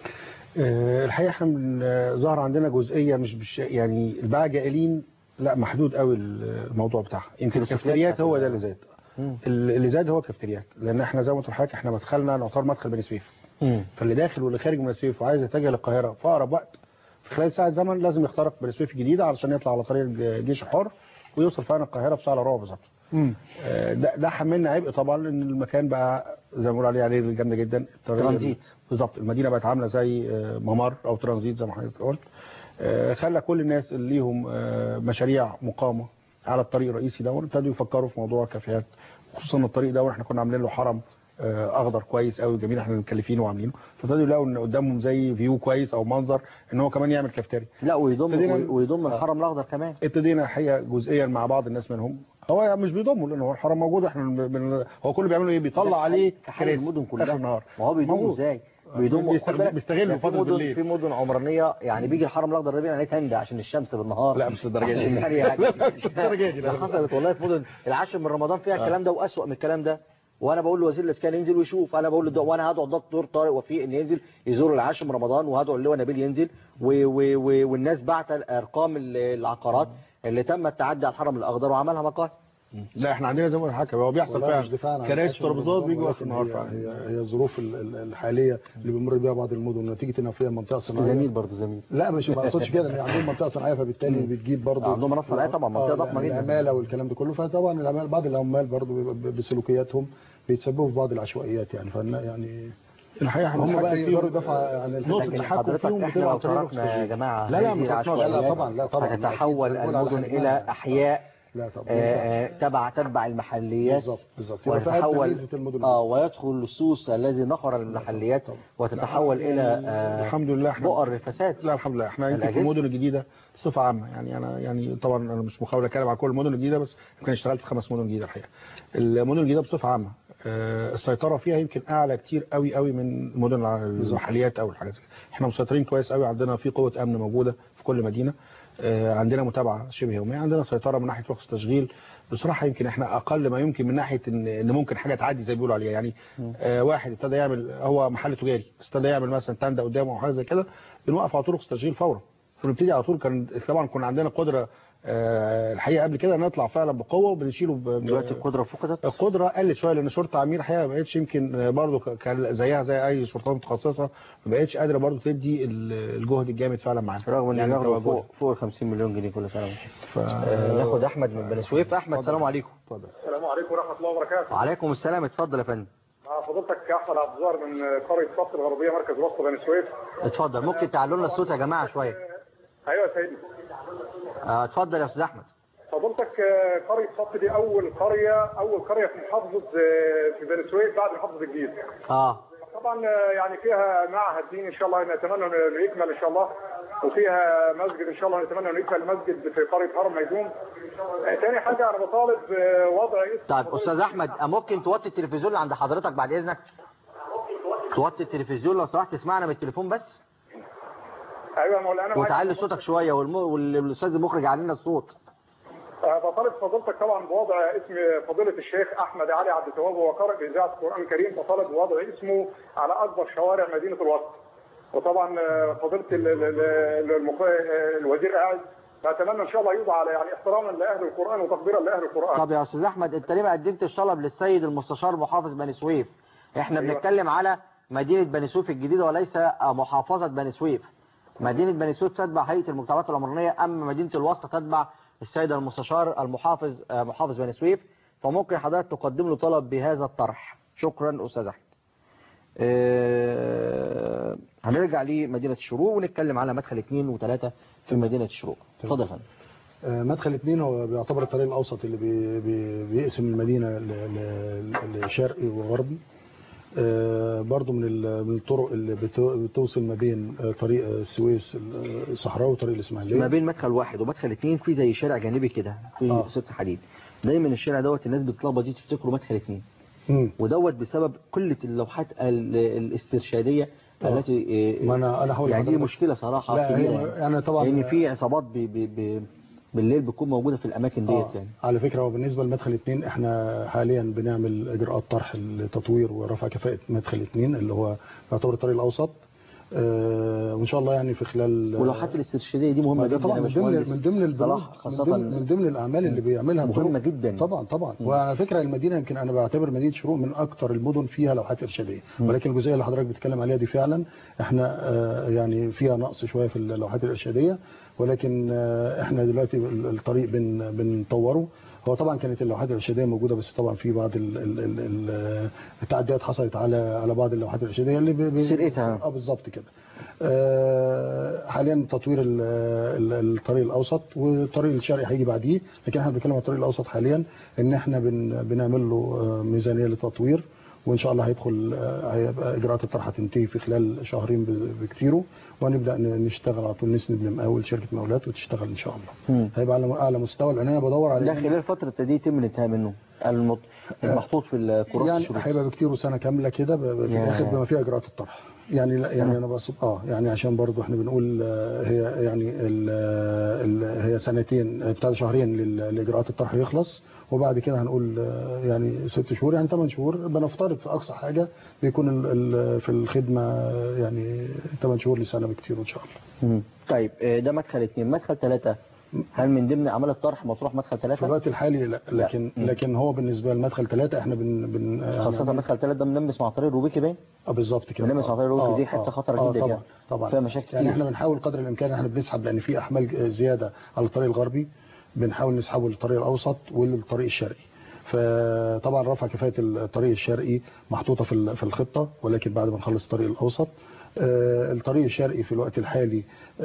آه، الحقيقه احنا من آه، ظهر عندنا جزئيه مش بش يعني الباعة جائلين لا محدود قوي الموضوع بتاعها يمكن الكافتريات هو ده اللي زاد ال- اللي زاد هو الكافتريات لان احنا زي ما قلت لحضرتك احنا مدخلنا نعتبر مدخل بني سويف فاللي داخل واللي خارج من بني سويف وعايز يتجه للقاهره في اقرب وقت في خلال ساعه زمن لازم يخترق بني سويف الجديده علشان يطلع على طريق الجيش الحر ويوصل فعلا القاهره في ساعه الا ربع بالظبط آه، ده ده حملنا عبء طبعا لان المكان بقى زي ما بنقول عليه عليه جامده جدا الطريق-
ترانزيت.
بالظبط المدينه بقت عامله زي آه، ممر او ترانزيت زي ما حضرتك قلت آه، خلى كل الناس اللي ليهم آه، مشاريع مقامه على الطريق الرئيسي ده ابتدوا يفكروا في موضوع الكافيهات خصوصا الطريق ده احنا كنا عاملين له حرم آه، اخضر كويس قوي جميل احنا مكلفينه وعاملينه فابتدوا يلاقوا ان قدامهم زي فيو كويس او منظر ان هو كمان يعمل كافتيريا
لا ويضم
ابتدينا-
ويضم الحرم الاخضر كمان
ابتدينا الحقيقه جزئيا مع بعض الناس منهم هو مش بيضموا لان هو الحرم موجود احنا بن... هو كله بيعملوا ايه بيطلع عليه
كحل
كراسي
المدن كلها
اخر النهار
ما هو بيضموا
موجود.
ازاي بيضموا
بيستغل-
خد بالك،
بيستغلوا
ده في
فترة
مدن
بالليل.
في مدن عمرانيه يعني بيجي الحرم الاخضر ده بيبقى عليه تندة عشان الشمس بالنهار
لا مش الدرجه دي
يعني يعني
لا مش الدرجه دي
ده
لا.
حصلت والله في مدن العاشر من رمضان فيها الكلام ده واسوأ من الكلام ده وانا بقول لوزير الاسكان ينزل ويشوف انا بقول له وانا هدعو الدكتور طارق وفيق ان ينزل يزور العاشر من رمضان وهدعو اللواء نبيل ينزل و و و والناس بعت ارقام ال- العقارات اللي تم التعدي على الحرم الاخضر وعملها مقاهي
لا احنا عندنا زي ما قلت لحضرتك هو بيحصل
والله مش دفاعا
فعلا
عن
كراسي
العاشر
وترابيزات
رمضان،
بيجوا اخر
ولكن
النهار
هي-
فعلا
هي هي الظروف ال- ال- الحاليه اللي بيمر بيها بعض المدن نتيجه انها فيها منطقه صناعيه
زميل برضه زميل
لا مش ما اقصدش كده ان عندهم منطقه صناعيه فبالتالي بتجيب برضه
عندهم مناطق صناعية طبعا، منطقة
آه،
ضخمة جدا.
العماله والكلام ده كله فطبعا العمال بعض العمال برضه بيبقى ب- بسلوكياتهم بيتسببوا في بعض العشوائيات يعني فإن يعني
الحقيقه احنا
هم بقى
بنتحكم
يقدروا
فيهم.
يدافعوا عن
نقطة
الحاجة.
التحكم
حضرتك
فيهم
احنا
بتبقى
لو
عن طريق
تركنا يا
الاكسجين.
جماعه
لا لا
هذه
ما تركناش.
العشوائيات
لا، لا، طبعا، لا، طبعا.
هتتحول
بنقول على
المدن
حاجة
الى
معينة.
احياء
لا طبعا
آه، آه، تبع تتبع المحليات
بالظبط بالظبط يبقى في قد
وتتحول
ميزه المدن
اه ويدخل اللصوص الذي نخر المحليات وتتحول الى آه،
الحمد لله احنا
بؤر الفساد
لا الحمد لله احنا يمكن في
الأجهزة؟
المدن الجديده بصفه عامه يعني انا يعني طبعا انا مش مخاول اتكلم على كل المدن الجديده بس يمكن اشتغلت في خمس مدن جديده الحقيقه المدن الجديده بصفه عامه آه، السيطره فيها يمكن اعلى كتير قوي قوي من المدن الع- المحليات او الحاجات دي احنا مسيطرين كويس قوي عندنا في قوه امن موجوده في كل مدينه آه، عندنا متابعه شبه يوميه عندنا سيطره من ناحيه رخص تشغيل بصراحه يمكن احنا اقل ما يمكن من ناحيه ان ان ممكن حاجه تعدي زي ما بيقولوا عليها يعني آه واحد ابتدى يعمل هو محل تجاري بس ابتدى يعمل مثلا تندا قدامه او حاجه زي كده بنوقف على طول رخص تشغيل فورا فنبتدي على طول كان طبعا كنا عندنا قدره آه الحقيقه قبل كده نطلع فعلا بقوه وبنشيله ب-
دلوقتي القدره فقدت
القدره قلت شويه لان شرطه عمير الحقيقه ما بقتش يمكن برضه ك- كان زيها زي اي شرطات متخصصه ما بقتش قادره برضه تدي ال- الجهد الجامد فعلا معانا
رغم ان بياخدوا
تواجدها.
فوق فوق ال 50 مليون جنيه كل سنه
ف...
آه، ناخد احمد من بني سويف احمد السلام عليكم
اتفضل
السلام عليكم ورحمه الله وبركاته
وعليكم السلام اتفضل يا فندم
مع فضيلتك احمد عبد الظاهر من قريه سطر الغربيه مركز وسط بني سويف
اتفضل ممكن تعلوا لنا الصوت يا جماعه شويه
ايوه يا سيدي
آه، اتفضل يا استاذ احمد
فضلتك آه، قرية صف دي أول قرية أول قرية في محافظة آه، في بني سويف بعد محافظة الجيزة.
اه
طبعا آه، يعني فيها معهد ديني إن شاء الله نتمنى إنه يكمل إن شاء الله وفيها مسجد إن شاء الله نتمنى إنه يكمل مسجد في قرية هرم ميدوم. آه، تاني حاجة أنا بطالب آه، وضع اسم
طيب استاذ احمد آه، ممكن توطي التلفزيون اللي عند حضرتك بعد اذنك توطي التلفزيون لو سمحت تسمعنا من التليفون بس
أيوة يا مولانا
وتعلي صوتك شويه والم... والاستاذ المخرج علينا الصوت
آه، بطالب فضيلتك طبعا بوضع اسم فضيلة الشيخ أحمد علي عبد التواب وهو قارئ في إذاعة القرآن الكريم بطالب بوضع اسمه على أكبر شوارع مدينة الوسط. وطبعا آه، فضيلة ال- ال- ال- المق- آه، الوزير قاعد فأتمنى إن شاء الله يوضع على يعني احتراما لأهل القرآن وتقديرا لأهل القرآن.
طب يا استاذ احمد انت ليه ما قدمتش طلب للسيد المستشار محافظ بني سويف احنا
أيوة.
بنتكلم على مدينه بني سويف الجديده وليس آه، محافظه بني سويف مدينه بني سويف تتبع هيئه المجتمعات العمرانيه اما مدينه الوسط تتبع السيد المستشار المحافظ آه، محافظ بني سويف فممكن حضرتك تقدم له طلب بهذا الطرح شكرا استاذ احمد آه، هنرجع لمدينه الشروق ونتكلم على مدخل اثنين وثلاثه في مدينه الشروق اتفضل يا فندم
آه، مدخل اثنين هو بيعتبر الطريق الاوسط اللي بي بي بيقسم المدينه ل- ل- لشرقي وغربي آه، برضو من ال- من الطرق اللي بتو- بتوصل ما بين آه، طريق السويس الصحراوي وطريق الاسماعيليه
ما بين مدخل واحد ومدخل اثنين في زي شارع جانبي كده في
آه.
سكه حديد دايما الشارع دوت الناس بتتلخبط دي تفتكروا مدخل اثنين
مم.
ودوت بسبب قله اللوحات ال- الاسترشاديه
آه.
التي
ما أنا- أنا هقول
يعني دي
لحضرتك.
مشكله صراحه
لا، هي-
كبيره
يعني طبعا-
لان في عصابات بي بي بي بالليل بتكون موجوده في الاماكن
آه.
ديت يعني
على فكره هو بالنسبه لمدخل اثنين احنا حاليا بنعمل اجراءات طرح لتطوير ورفع كفاءه مدخل اثنين اللي هو يعتبر الطريق الاوسط آه، وان شاء الله يعني في خلال
واللوحات الاسترشاديه دي مهمه
ما ده
جدا
طبعا
يا
من ضمن
باشمهندس
من ضمن البنود
صلاح
من
خاصه
ضمن, من ضمن الاعمال اللي بيعملها
مهمه
الطرق.
جدا
طبعا طبعا وعلى فكره المدينه يمكن انا بعتبر مدينه شروق من اكثر المدن فيها لوحات ارشاديه ولكن الجزئيه اللي حضرتك بتتكلم عليها دي فعلا احنا آه، يعني فيها نقص شويه في اللوحات الارشاديه ولكن آه، احنا دلوقتي ال- الطريق بن بنطوره هو طبعا كانت اللوحات الارشاديه موجوده بس طبعا في بعض ال ال ال ال التعديات حصلت على على بعض اللوحات الارشاديه اللي ب- ب-
سرقتها.
اه بالظبط كده آه، حاليا تطوير ال- ال- الطريق الاوسط والطريق الشرقي هيجي بعديه لكن احنا بنتكلم عن الطريق الاوسط حاليا ان احنا بن بنعمل له آه، ميزانيه للتطوير وان شاء الله هيدخل آه، هيبقى اجراءات الطرح هتنتهي في خلال شهرين ب- بكتيره وهنبدا ن- نشتغل على طول نسند لمقاول شركه مقاولات وتشتغل ان شاء الله
مم.
هيبقى على اعلى مستوى لان انا بدور على
ده خلال فتره دي يتم الانتهاء منه المط... المحطوط في الكرات
يعني
الشروط
هيبقى بكتير سنه كامله كده ب- ب- في
يا.
الاخر بما فيها اجراءات الطرح يعني لا يعني انا بقصد اه يعني عشان برضو احنا بنقول آه، هي يعني ال ال هي سنتين آه، بتاع شهرين لل- لاجراءات الطرح يخلص وبعد كده هنقول آه، يعني ست شهور يعني ثمان شهور بنفترض في اقصى حاجه بيكون ال- ال- في الخدمه آه، يعني ثمان شهور لسنه بكتير ان شاء الله
مم. طيب آه، ده مدخل اثنين مدخل ثلاثة هل من ضمن اعمال الطرح مطروح مدخل
في
ثلاثة
الوقت الحالي لا لكن
مم.
لكن هو بالنسبه لمدخل ثلاثه احنا بن بن
خاصة
يعني-
مدخل ثلاثة ده ملمس مع طريق روبيكي باين
اه بالظبط كده
بنلمس على طريق الوقت
آه،
دي حتة
آه،
خطرة
آه،
جدا
طبعا
يعني.
طبعا
فيها مشاكل
يعني
كتير.
احنا بنحاول قدر الامكان احنا بنسحب لان في احمال زياده على الطريق الغربي بنحاول نسحبه للطريق الاوسط وللطريق الشرقي فطبعا رفع كفاءه الطريق الشرقي محطوطه في ال- في الخطه ولكن بعد ما نخلص الطريق الاوسط آه، الطريق الشرقي في الوقت الحالي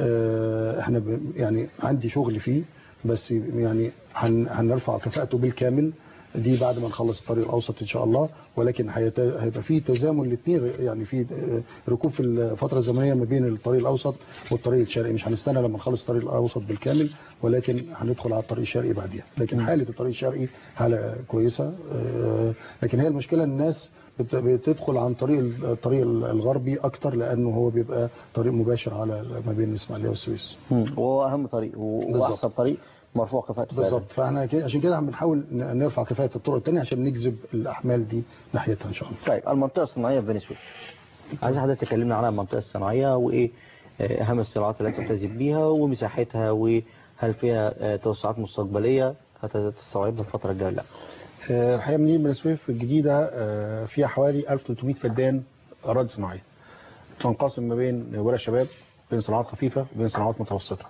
آه، احنا ب- يعني عندي شغل فيه بس يعني هن- هنرفع كفاءته بالكامل دي بعد ما نخلص الطريق الاوسط ان شاء الله ولكن هيت- هيبقى في تزامن الاثنين يعني في آه، ركوب في الفتره الزمنيه ما بين الطريق الاوسط والطريق الشرقي مش هنستنى لما نخلص الطريق الاوسط بالكامل ولكن هندخل على الطريق الشرقي بعديها لكن حاله الطريق الشرقي حاله كويسه آه، لكن هي المشكله الناس بت- بتدخل عن طريق الطريق الغربي اكتر لانه هو بيبقى طريق مباشر على ما بين الاسماعيليه والسويس
مم. وهو اهم طريق و-
بالظبط.
واحسن طريق مرفوع كفاءته فعلا.
بالظبط فاحنا كده عشان كده بنحاول ن- نرفع كفاءه الطرق الثانيه عشان نجذب الاحمال دي ناحيتها ان شاء الله
طيب المنطقة الصناعية في بني سويف عايز حضرتك تكلمنا عن المنطقة الصناعية وايه آه، اهم الصناعات التي تمتاز بيها ومساحتها وهل فيها آه، توسعات مستقبلية هتستوعبها الفترة الجاية لا
آه، الحقيقه مدينه بني سويف الجديده آه، فيها حوالي 1300 فدان اراضي صناعيه تنقسم ما بين ورش شباب بين صناعات خفيفه وبين صناعات متوسطه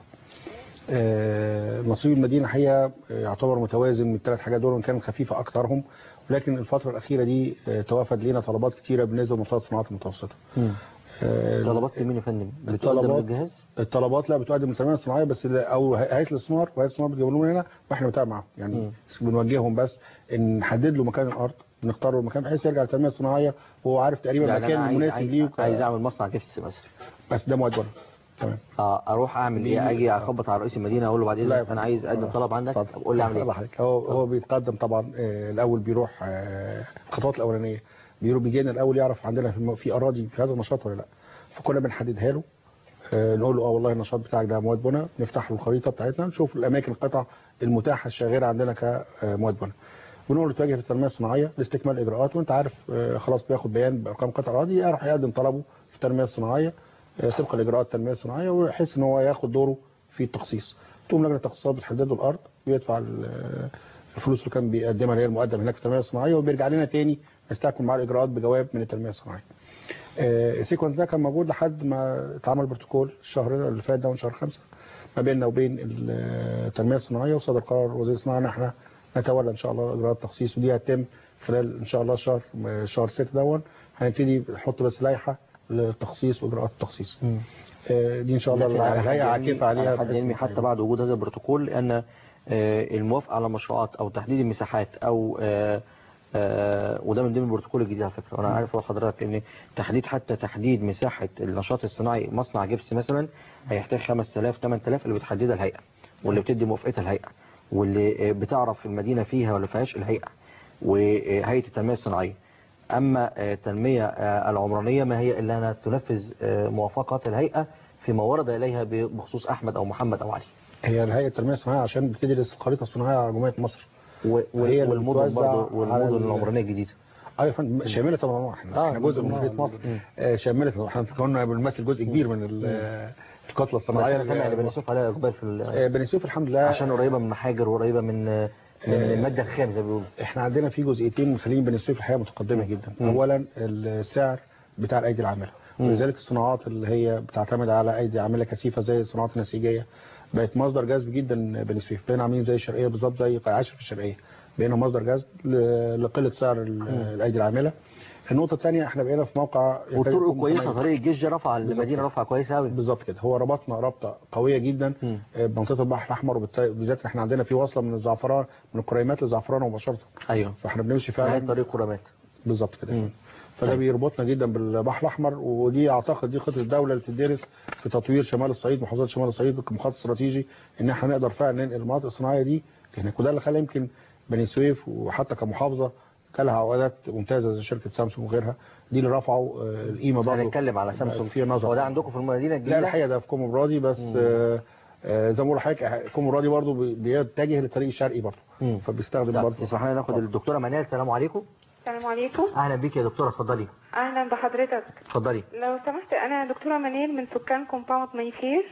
آه، نصيب المدينه الحقيقه يعتبر متوازن من الثلاث حاجات دول وان كانت خفيفه اكثرهم ولكن الفتره الاخيره دي آه، توافد لنا طلبات كثيره بالنسبه لمنطقه الصناعات المتوسطه آه،
طلبات مين يا فندم بتقدم
الطلبات
للجهاز
الطلبات لا بتقدم من التنميه الصناعيه بس لا- او هيئه الاستثمار وهيئه الاستثمار بتجيب لهم هنا واحنا بنتابع معاهم يعني بنوجههم بس ان نحدد له مكان الارض نختار له المكان بحيث يرجع للتنميه الصناعيه وهو عارف تقريبا
يعني
المكان
أنا عايز-
المناسب
عايز-
ليه وك-
عايز اعمل مصنع جبس مثلا
بس ده مواد بره تمام
اه اروح اعمل
ليه؟
ايه اجي اخبط على رئيس المدينه اقول له بعد
لا يا
اذنك انا عايز اقدم
آه.
طلب عندك طب قول لي اعمل
هقول
ايه
لحضرتك هو هو بيتقدم طبعا آه، الاول بيروح آه، الخطوات الاولانيه بيروح بيجي لنا الاول يعرف عندنا في الم- في اراضي في هذا النشاط ولا لا فكنا بنحددها له آه، نقول له اه والله النشاط بتاعك ده مواد بنا نفتح له الخريطه بتاعتنا نشوف الاماكن القطع المتاحه الشاغره عندنا كمواد بنا ونقول له توجه للتنميه الصناعيه لاستكمال الاجراءات وانت عارف آه، خلاص بياخد بيان بارقام قطع اراضي يروح يقدم طلبه في التنميه الصناعيه آه، طبقا لاجراءات التنميه الصناعيه ويحس ان هو ياخد دوره في التخصيص تقوم لجنه التخصيصات بتحدد له الارض بيدفع ال- الفلوس اللي كان بيقدمها اللي هي المقدم هناك في التنميه الصناعيه وبيرجع لنا تاني نستكمل معاه الاجراءات بجواب من التنميه الصناعيه. آه، السيكونس ده كان موجود لحد ما اتعمل بروتوكول الشهر اللي فات ده من شهر خمسة ما بيننا وبين التنميه الصناعيه وصدر قرار وزير الصناعه ان احنا نتولى ان شاء الله اجراءات التخصيص ودي هتتم خلال ان شاء الله شهر شهر 6 دون هنبتدي نحط بس لائحه للتخصيص واجراءات التخصيص. آه، دي ان شاء الله
لكن على حد
الهيئه
علمي-
عاكفه عليها
على حد
بحيث
علمي
إن
حتى بعد وجود هذا البروتوكول لان آه، الموافقه على مشروعات او تحديد المساحات او آه، آه، وده من ضمن البروتوكول الجديد على فكره وانا
مم.
عارف هو حضرتك ان تحديد حتى تحديد مساحه النشاط الصناعي مصنع جبس مثلا هيحتاج 5000 8000 اللي بتحددها الهيئه واللي بتدي موافقتها الهيئه واللي آه، بتعرف المدينه فيها ولا فيهاش الهيئه وهيئه التنميه الصناعيه اما آه، التنميه آه، العمرانيه ما هي الا انها تنفذ آه، موافقات الهيئه فيما ورد اليها بخصوص احمد او محمد او علي
هي الهيئه التنميه الصناعيه عشان بتدرس الخريطه الصناعيه على جمهوريه مصر
و-
وهي اللي
والمدن
بتوزع
برضه
على
والمدن
ال-
العمرانيه الجديده
ايوه يا فندم شامله طبعا احنا
آه،
احنا جزء من
مم.
جمهوريه مصر
مم.
آه، شامله احنا كنا بنمثل جزء كبير من ال- الكتله الصناعيه
انا سامع ان بني سويف عليها اقبال في ال-
آه، بني سويف الحمد لله
عشان قريبه من محاجر وقريبه من من
آه،
الماده الخام زي ما بيقولوا
احنا عندنا في جزئيتين مخلين بني سويف الحقيقه متقدمه جدا
مم.
اولا السعر بتاع الايدي العامله
مم.
ولذلك الصناعات اللي هي بتعتمد على ايدي عامله كثيفه زي الصناعات النسيجيه بقت مصدر جذب جدا بني سويف بقينا عاملين زي الشرقيه بالظبط زي قلعه عاشر في الشرقيه بقينا مصدر جذب ل- لقله سعر ال- الايدي العامله النقطه الثانيه احنا بقينا في موقع يكاد
والطرق
يكون
كويسه
متميز.
طريق الجيش ده رفع
بالظبط
المدينه
كده.
رفع كويسه قوي
بالظبط كده هو ربطنا رابطه قويه جدا آه، بمنطقه البحر الاحمر وبالذات احنا عندنا في وصله من الزعفران من القريمات للزعفران مباشره
ايوه
فاحنا بنمشي فعلا
نهايه طريق كرامات
بالظبط كده فده بيربطنا جدا بالبحر الاحمر ودي اعتقد دي خطه الدوله اللي تدرس في تطوير شمال الصعيد محافظات شمال الصعيد كمخطط استراتيجي ان احنا نقدر فعلا ننقل المناطق الصناعيه دي هناك وده اللي خلى يمكن بني سويف وحتى كمحافظه كان لها عقودات ممتازه زي شركه سامسونج وغيرها دي اللي رفعوا آه، القيمه برضه
هنتكلم على سامسونج
في نظر
هو ده عندكم في المدينه
لا
الجديده
الحقيقه ده في كومو برادي بس
مم.
آه، آه، زي ما بقول لحضرتك كومو برادي برضه بي- بيتجه للطريق الشرقي برضه
مم.
فبيستخدم
لا،
برضه
تسمح لنا ناخد الدكتوره منال السلام عليكم
السلام عليكم
اهلا بيك يا دكتوره اتفضلي
اهلا بحضرتك
اتفضلي
لو سمحت انا دكتوره منال من سكان كومباوند ميفير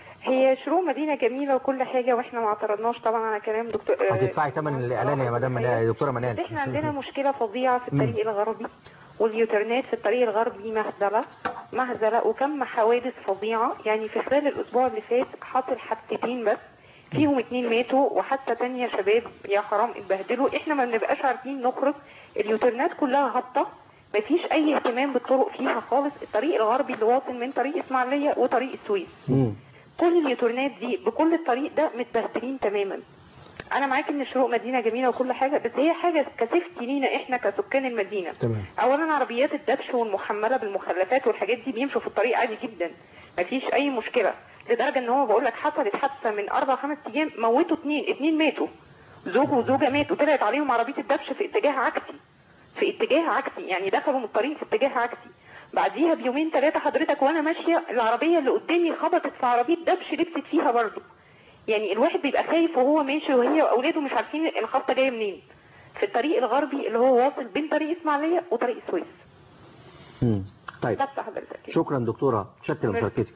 هي شروق مدينه جميله وكل حاجه واحنا ما اعترضناش طبعا على كلام دكتور آه،
هتدفعي ثمن الاعلان يا مدام منال يا دكتوره منال
بس احنا عندنا مشكله فظيعه في الطريق الغربي واليوترنات في الطريق الغربي مهزله مهزله وكم حوادث فظيعه يعني في خلال الاسبوع اللي فات حاصل حادثتين بس فيهم اتنين ماتوا وحتى تانية شباب يا حرام اتبهدلوا احنا ما بنبقاش عارفين نخرج اليوترنات كلها هابطه مفيش اي اهتمام بالطرق فيها خالص الطريق الغربي اللي واصل من طريق اسماعيليه وطريق السويس كل اليوترنات دي بكل الطريق ده متبهدلين تماما انا معاك ان الشروق مدينه جميله وكل حاجه بس هي حاجه كسيفتي لينا احنا كسكان المدينه
تمام
اولا عربيات الدبش والمحمله بالمخلفات والحاجات دي بيمشوا في الطريق عادي جدا مفيش اي مشكله لدرجه ان هو بقول لك حصلت حادثه من اربع خمس ايام موتوا اتنين اتنين ماتوا زوج وزوجه ماتوا طلعت عليهم عربيه الدبش في اتجاه عكسي في اتجاه عكسي يعني دخلوا من الطريق في اتجاه عكسي بعديها بيومين ثلاثه حضرتك وانا ماشيه العربيه اللي قدامي خبطت في عربيه دبش لبست فيها برضه يعني الواحد بيبقى خايف وهو ماشي وهي واولاده مش عارفين الخبطه جايه منين في الطريق الغربي اللي هو واصل بين طريق اسماعيليه وطريق السويس
مم. طيب
بس حضرتك
شكرا دكتوره شكرا لمشاركتك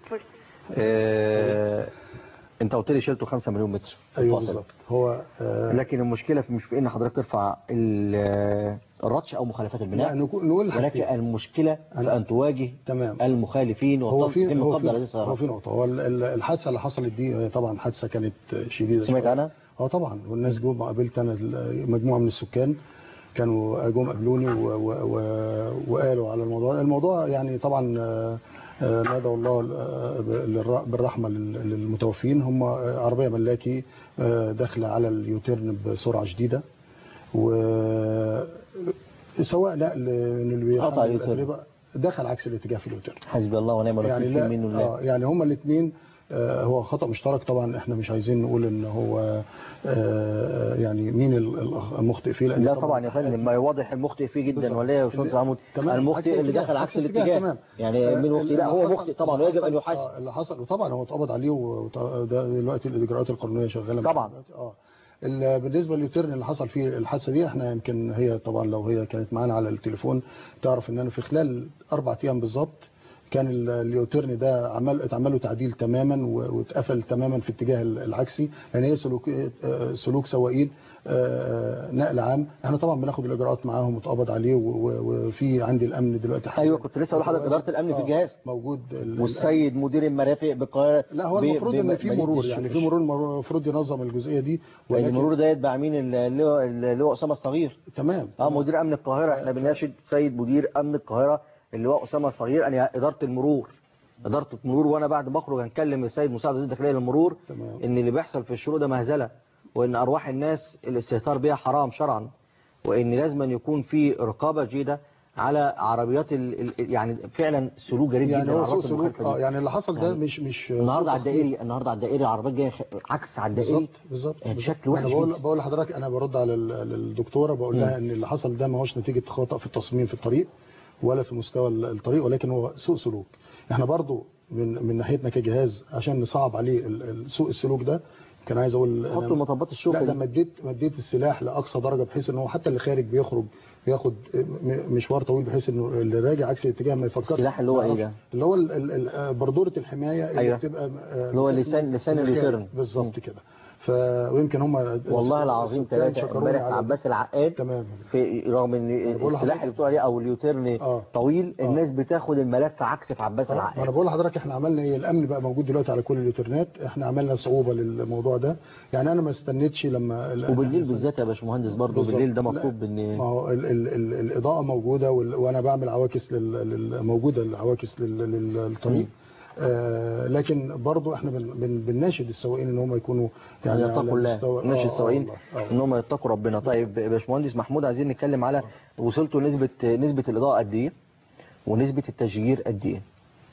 آه، انت قلت لي شلتوا 5 مليون متر
ايوه
فاصل.
بالظبط هو آه
لكن المشكله في مش في ان حضرتك ترفع ال- الرطش او مخالفات البناء
لا، نقول- نقول
ولكن
حاجتين.
المشكله في ان تواجه
تمام
المخالفين
هو في
وتم
هو
قبض على هذه
في
السيارات
هو في نقطه هو ال- ال- الحادثه اللي حصلت دي آه، طبعا حادثه كانت شديده
سمعت
شوية.
عنها؟
اه طبعا والناس جم قابلت انا ال- مجموعه من السكان كانوا جم قابلوني و- و- و- وقالوا على الموضوع الموضوع يعني طبعا آه، آه، ندعو الله آه، بالر- بالرحمه لل- للمتوفين هم آه، عربيه ملاكي آه، داخله على اليوتيرن بسرعه شديده و سواء لا ل- من اللي
قطع
بيحمل
اليوتيرن.
الأتربة دخل عكس الاتجاه في اليوتيرن
حسبي الله ونعم الوكيل
يعني
في
لا
مين ولا
آه يعني هما الاثنين آه هو خطأ مشترك طبعا احنا مش عايزين نقول ان هو آه يعني مين ال- ال- المخطئ فيه لأن
لا طبعا يا فندم ما واضح المخطئ فيه جدا
بالظبط.
ولا يا استاذ
اللي-
محمود
تمام، عكس
المخطئ اللي
الاتجاه،
دخل عكس
عكس الاتجاه،
الاتجاه
تمام.
يعني مين مخطئ لا هو
اللي
مخطئ
حصل-
طبعا
اللي
ويجب ان
حصل-
يحاسب
آه، اللي حصل وطبعا هو اتقبض عليه وده دلوقتي الاجراءات القانونيه شغاله
طبعا.
اه ال- بالنسبه لليوتيرن اللي حصل فيه الحادثه دي احنا يمكن هي طبعا لو هي كانت معانا على التليفون تعرف ان انا في خلال اربع ايام بالظبط كان ال- اليوتيرن ده عمل اتعمل له تعديل تماما و- واتقفل تماما في اتجاه ال- العكسي لان هي سلوك آه، سلوك سواقين آه، نقل عام احنا طبعا بناخد الاجراءات معاهم واتقبض عليه و- و- وفي عندي الامن دلوقتي حاليا
ايوه كنت لسه اقول لحضرتك اداره الامن في
آه،
الجهاز
موجود ال-
والسيد مدير المرافق بالقاهره
لا هو
ب-
المفروض ان
بم-
في
مدينة
مرور يعني في
الشرق.
مرور المفروض ينظم الجزئيه دي
يعني المرور ده يتبع مين اللواء اللواء اسامه الصغير
تمام
اه مدير امن القاهره احنا بنناشد سيد مدير امن القاهره اللواء اسامه الصغير ان اداره المرور اداره المرور وانا بعد ما اخرج هنكلم السيد مساعد وزير الداخليه للمرور
تمام.
ان اللي بيحصل في الشروق ده مهزله وان ارواح الناس الاستهتار بها حرام شرعا وان لازم أن يكون في رقابه جيده على عربيات ال... ال... يعني فعلا سلوك جريء
يعني
جدا
هو
العربيات
سوء سلوك
المخالفة دي.
اه يعني اللي حصل ده
يعني
مش مش
النهارده على
سوء
الدائري النهارده على الدائري العربيات جايه خ- عكس على الدائري
بالظبط بالظبط
آه،
بالظبط.
بشكل وحش
انا بقول
جدا.
بقول لحضرتك انا برد على ال- للدكتوره بقول لها ان اللي حصل ده ما هوش نتيجه خطا في التصميم في الطريق ولا في مستوى ال- الطريق ولكن هو سوء سلوك احنا برضو من من ناحيتنا كجهاز عشان نصعب عليه ال- ال- سوء السلوك ده كان عايز اقول أنا-
حطوا مطبات الشوكه
لا ده
دي.
مديت مديت السلاح لاقصى درجه بحيث ان هو حتى اللي خارج بيخرج بياخد م- مشوار طويل بحيث انه اللي راجع عكس الاتجاه ما يفكرش
السلاح اللي هو
ما
إيه
يعرفش.
ده؟
اللي هو ال- ال- ال- آه، بردوره الحمايه اللي
أيوة.
بتبقى آه،
اللي هو لسان- لسان
بالخارج.
اليوتيرن.
بالظبط كده ف ويمكن هم
والله العظيم ثلاثة امبارح عباس العقاد
تمام
في رغم ان
بقول
السلاح
لحضرتك-
اللي بتقول عليه او اليوتيرن طويل الناس بتاخد الملف عكس في عباس
ما انا
العقاد
بقول لحضرتك احنا عملنا ايه الامن بقى موجود دلوقتي على كل اليوتيرنات احنا عملنا صعوبه للموضوع ده يعني انا ما استنيتش لما ال-
وبالليل بالذات يا باشمهندس برضه
بالظبط.
بالليل ده
لا،
مطلوب ان
ما هو ال ال ال الاضاءه موجوده وال- وانا بعمل عواكس لل لل- موجوده العواكس لل- لل- للطريق آه لكن برضو احنا بن بن بنناشد السواقين ان هم يكونوا
يعني
على
يتقوا الله
مستوى-
ماشي
آه، آه،
السواقين
والله. آه.
ان هم يتقوا ربنا طيب يا باشمهندس محمود عايزين نتكلم على وصلتوا نسبة نسبة الإضاءة قد ايه ونسبة التشجير قد ايه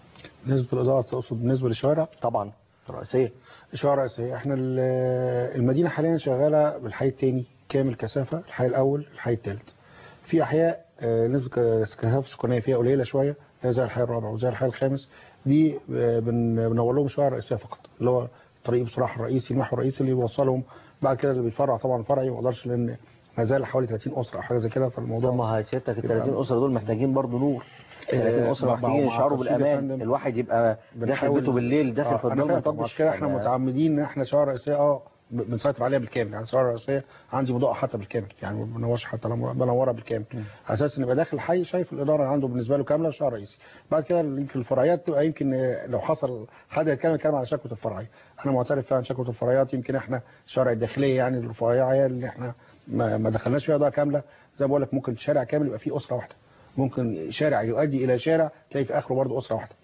نسبة الإضاءة تقصد بالنسبة للشوارع؟
طبعا رئيسية
الشوارع رئيسية احنا ال- المدينة حاليا شغالة بالحي الثاني كامل كثافة الحي الأول الحي الثالث في أحياء آه، نسبة كثافة سكانية فيها قليلة شوية زي الحي الرابع وزي الحي الخامس دي آه، بن- بنور لهم شوارع رئيسية فقط اللي هو الطريق بصراحة الرئيسي المحور الرئيسي اللي بيوصلهم بعد كده اللي بيتفرع طبعا فرعي ما اقدرش لأن ما زال حوالي 30 أسرة أو حاجة زي كده فالموضوع
طب ما هي سيادتك ال
يبقى-
30 أسرة دول محتاجين برضه نور 30
آه،
أسرة
مع-
محتاجين
مع
يشعروا
تفصيل يا
بالأمان
فندم.
الواحد يبقى داخل
بنحاول-
بيته بالليل داخل
آه،
في
انا
الضلمة
فاهم طب
طبعاً.
مش كده احنا
أنا-
متعمدين ان احنا شوارع رئيسيه اه ب- بنسيطر عليها بالكامل يعني شوارع رئيسيه عندي مضاءه حتى بالكامل يعني ما بنورش حتى لما بنورها بالكامل على اساس ان يبقى داخل الحي شايف الاداره عنده بالنسبه له كامله شارع رئيسي بعد كده يمكن الفرعيات تبقى يمكن آه، لو حصل حد يتكلم يتكلم على شكوى الفرعيه انا معترف فعلا شكوى الفرعيات يمكن احنا الشوارع الداخليه يعني الرفيعيه اللي احنا ما, ما دخلناش فيها اضاءه كامله زي ما بقول لك ممكن شارع كامل يبقى فيه اسره واحده ممكن شارع يؤدي الى شارع تلاقي في اخره برضه اسره واحده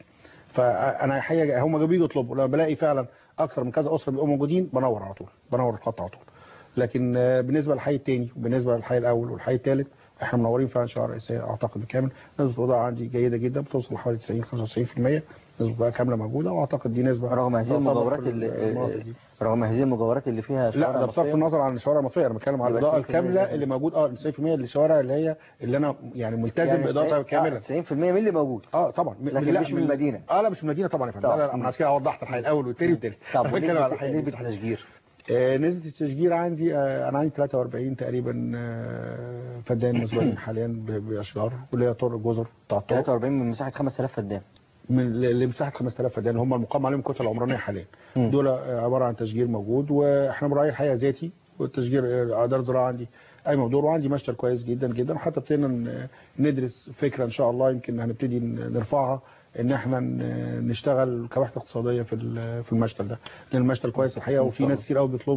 فانا حقيقه هم بيجوا يطلبوا لما بلاقي فعلا اكثر من كذا اسره بيبقوا موجودين بنور على طول بنور الخط على طول لكن آه، بالنسبه للحي الثاني وبالنسبه للحي الاول والحي الثالث احنا منورين فعلا شوارع رئيسيه اعتقد بالكامل نسبه الاضاءه عندي جيده جدا بتوصل لحوالي 90 95% نسبه بقى كامله موجوده واعتقد دي نسبه
رغم هذه
تعتبر
المجاورات
في
اللي
المناطق دي.
رغم هذه المجاورات اللي فيها
لا
شوارع
ده بصرف
مصرية.
النظر عن الشوارع المصريه انا بتكلم على
يبقى
الاضاءه
90%
الكامله اللي موجود اه 90% الشوارع اللي هي اللي انا يعني ملتزم
يعني
باضاءتها
90%
كامله
90% من اللي موجود
اه طبعا م-
لكن
لا،
مش من المدينة.
اه لا مش من المدينه طبعا يا فندم لا
طبعا.
لا لا انا عشان كده وضحت الحي الاول والثاني والثالث
طب
أنا بتكلم على
ونسبة
الحي
نسبة التشجير
آه، نسبة التشجير عندي آه، أنا عندي 43 تقريبا آه، فدان مسبقين حاليا ب- بأشجار واللي هي طرق الجزر بتاع الطرق
43 من مساحة 5000 فدان
من ل- لمساحة 5000 فدان هم المقام عليهم الكتلة العمرانية حاليا
مم.
دول آه، عبارة عن تشجير موجود وإحنا مراعي الحقيقة ذاتي والتشجير آه، إدارة زراعة عندي أي موضوع وعندي مشتل كويس جدا جدا حتى ابتدينا ن- ندرس فكرة إن شاء الله يمكن هنبتدي ن- نرفعها ان احنا ن- نشتغل كوحده اقتصاديه في ال- في المشتل ده لان المشتل كويس الحقيقه وفي ناس كتير قوي بيطلبوا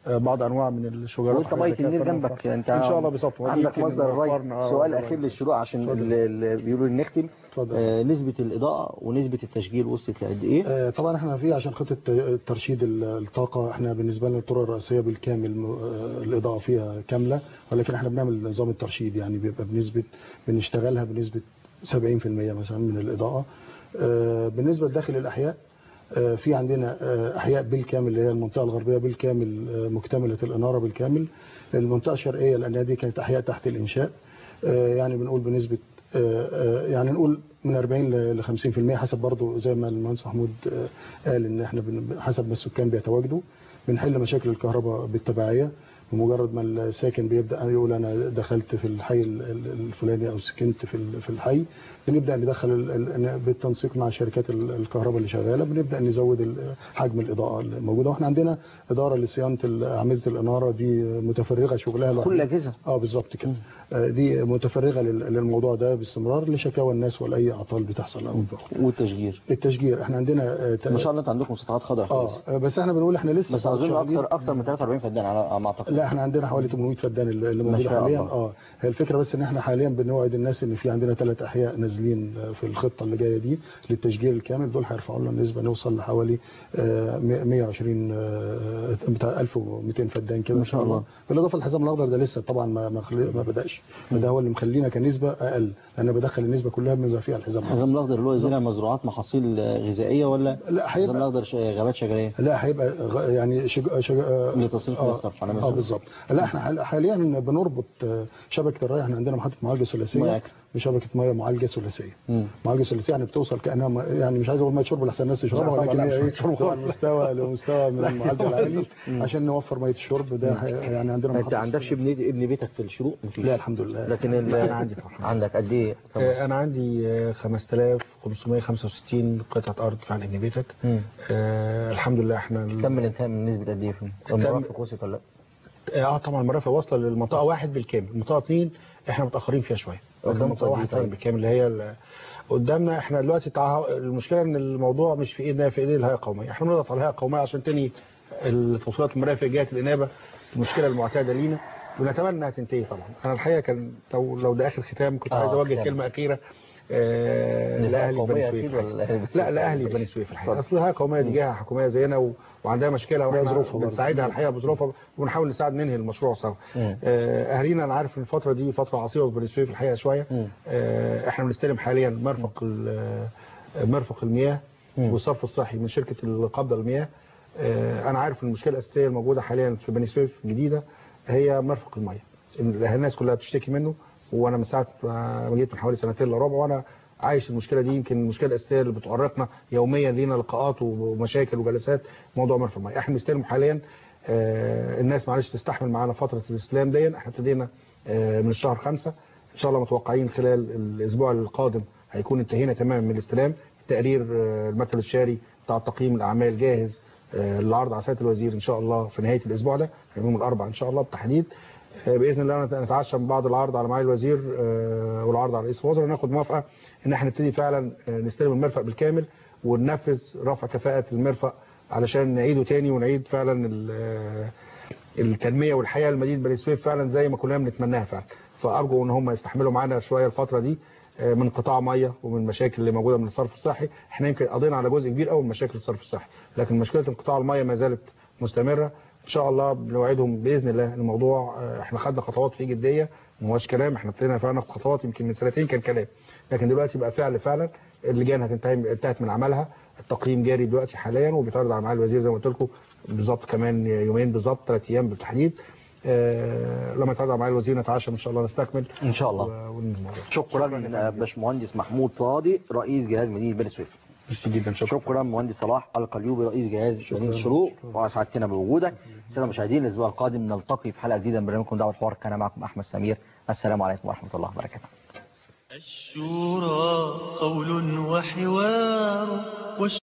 آه، بعض انواع من الشجرات
وانت
وحاجات
ميه
زي كده
النيل
فعلا
جنبك
نوفر.
انت
ان شاء الله بالظبط ودي
عندك
يمكن
مصدر الري
وفرنا، آه،
سؤال
وفرنا.
اخير للشروق عشان
اتفضل.
ال- ال- بيقولوا لي نختم
اتفضل.
آه، نسبه الاضاءه ونسبه التشجير وصلت لقد ايه
آه، طبعا احنا في عشان خطه ترشيد ال- الطاقه احنا بالنسبه لنا الطرق الرئيسيه بالكامل م- آه، الاضاءه فيها كامله ولكن احنا بنعمل نظام الترشيد يعني بيبقى بنسبه بنشتغلها بنسبه 70% مثلا من الاضاءه آه، بالنسبه لداخل الاحياء آه، في عندنا آه، احياء بالكامل اللي هي المنطقه الغربيه بالكامل آه، مكتمله الاناره بالكامل المنطقه الشرقيه لان دي كانت احياء تحت الانشاء آه، يعني بنقول بنسبه آه، آه، يعني نقول من 40 ل 50% حسب برضو زي ما المهندس محمود آه، قال ان احنا بن- حسب ما السكان بيتواجدوا بنحل مشاكل الكهرباء بالتبعيه بمجرد ما الساكن بيبدا يقول انا دخلت في الحي ال- ال- الفلاني او سكنت في ال- في الحي بنبدا ندخل ال- ال- بالتنسيق مع شركات ال- الكهرباء اللي شغاله بنبدا نزود ال- حجم الاضاءه الموجوده واحنا عندنا اداره لصيانه ال- اعمده الاناره دي متفرغه شغلها
كل
لوحدها.
الاجهزه
اه بالظبط كده آه، دي متفرغه لل- للموضوع ده باستمرار لشكاوى الناس ولا اعطال بتحصل او بأخرى.
والتشجير
التشجير احنا عندنا آه، ت-
ما شاء الله انت عندكم مسطحات خضراء خالص
اه بس احنا بنقول احنا لسه
بس اظن
شغالين.
اكثر اكثر من 43 فدان على ما اعتقد
لا احنا عندنا حوالي 800 فدان اللي اللي
ما
موجوده
شاء
حاليا
الله.
اه هي الفكره بس ان احنا حاليا بنوعد الناس ان في عندنا ثلاث احياء نازلين آه، في الخطه اللي جايه دي للتشجير الكامل دول هيرفعوا لنا النسبه نوصل لحوالي آه، 120 آه، بتاع 1200 فدان كده
ما شاء الله.
بالاضافه للحزام الاخضر ده لسه طبعا ما ما, خلي- ما بداش ده هو اللي مخلينا كنسبه اقل لان بدخل النسبه كلها بما فيها الحزام الأخضر.
الحزام الاخضر اللي هو يزرع مزروعات محاصيل آه، غذائيه ولا
لا
الحزام
هيبقى
الاخضر ش- غابات شجريه
لا هيبقى غ- يعني شج... شج... آه،
لتصريف
آه،
الصرف على
اه
مثلا
بالظبط لا احنا حال- حاليا بنربط آه، شبكه الري احنا عندنا محطه معالجه
مياه
ثلاثيه
أكل.
بشبكه ميه معالجه ثلاثيه
مم.
معالجه ثلاثيه يعني بتوصل كانها م- يعني مش عايز اقول ميه شرب لحسن الناس تشربها
لا طبعا،
ولكن
لا،
هي
مش
ايه
مية شرب
تبقى
خالص.
المستوى لمستوى من المعالجه العالي عشان نوفر ميه الشرب ده ح- يعني عندنا
انت
محطة
عندكش ابن ابن بيتك في الشروق مفيش
لا الحمد لله
لكن ال-
لا، أنا عندي طبعا.
عندك قد ايه طبعا.
آه، انا عندي آه، 5565 قطعه ارض في ابن بيتك
مم.
آه الحمد لله احنا ال-
تم الانتهاء من نسبه قد ايه فيه المرافق وصلت ولا لا
اه طبعا المرافق واصله للمنطقه واحد بالكامل المنطقه اثنين احنا متاخرين فيها شويه
قدامكم
المنطقه
قد إيه
واحد
طيب؟
طيب بالكامل اللي هي ال- قدامنا احنا دلوقتي تعه... المشكله ان الموضوع مش في ايدنا في ايدي الهيئه القوميه احنا بنضغط على الهيئه القوميه عشان تنهي التوصيلات المرافق جهه الانابه المشكله المعتاده لينا ونتمنى انها تنتهي طبعا انا الحقيقه كان لو لو ده اخر ختام كنت
آه،
عايز اوجه
ختام.
كلمه اخيره آه
الهيئة
لاهلي
القومية
بني
أكيد
سويف
ولا الأهلي بس-
لا لاهلي بني سويف الحقيقه
اتفضل.
اصل الهيئه القوميه دي جهه حكوميه زينا و... وعندها مشكله واحنا
ظروفها برضه.
بنساعدها الحقيقه بظروفها ونحاول نساعد ننهي المشروع سوا
مم.
آه، اهالينا انا عارف ان الفتره دي فتره عصيبه في بني سويف الحقيقه شويه
مم.
آه، احنا بنستلم حاليا مرفق ال- آه، مرفق المياه
مم.
والصرف الصحي من شركه القبضه المياه آه، انا عارف ان المشكله الاساسيه الموجوده حاليا في بني سويف الجديده هي مرفق المياه ال- الناس كلها بتشتكي منه وانا من ساعه ما جيت من حوالي سنتين الا ربع وانا عايش المشكله دي يمكن المشكله الاساسيه اللي بتؤرقنا يوميا لينا لقاءات ومشاكل وجلسات موضوع مرفق المياه احنا بنستلم حاليا آه، الناس معلش تستحمل معانا فتره الاستلام دي احنا ابتدينا آه، من الشهر خمسة ان شاء الله متوقعين خلال الاسبوع القادم هيكون انتهينا تماما من الاستلام تقرير آه، المكتب الشاري بتاع تقييم الاعمال جاهز آه، للعرض على سياده الوزير ان شاء الله في نهايه الاسبوع ده يوم الاربعاء ان شاء الله بالتحديد آه، باذن الله نت- نتعشى من بعض العرض على معالي الوزير آه، والعرض على رئيس الوزراء ناخد موافقه ان احنا نبتدي فعلا آه، نستلم المرفق بالكامل وننفذ رفع كفاءه المرفق علشان نعيده تاني ونعيد فعلا ال- آه، التنميه والحياه لمدينه بني سويف فعلا زي ما كلنا بنتمناها فعلا فارجو ان هم يستحملوا معانا شويه الفتره دي آه، من قطاع ميه ومن المشاكل اللي موجوده من الصرف الصحي احنا يمكن قضينا على جزء كبير قوي من مشاكل الصرف الصحي لكن مشكله انقطاع الميه ما زالت مستمره ان شاء الله بنوعدهم باذن الله ان الموضوع آه، احنا خدنا خطوات فيه جديه ما هوش كلام احنا ابتدينا فعلا ناخد خطوات يمكن من سنتين كان كلام لكن دلوقتي بقى فعل فعلا اللجان هتنتهي انتهت من عملها التقييم جاري دلوقتي حاليا وبيتعرض على معالي الوزير زي ما قلت لكم بالظبط كمان يومين بالظبط ثلاث ايام بالتحديد آه، لما يتعرض على معالي الوزير نتعشى ان شاء الله نستكمل
ان شاء الله
و- وننهي الموضوع.
شكرا آه، باشمهندس محمود صادق رئيس جهاز مدينه بني سويف
ميرسي جدا شكرا
شكرا مهندس صلاح القليوبي رئيس جهاز مدينه الشروق واسعدتنا بوجودك الساده المشاهدين الاسبوع القادم نلتقي في حلقه جديده من برنامجكم دعوه الحوار كان معكم احمد سمير السلام عليكم ورحمه الله وبركاته
الشورى قول وحوار والش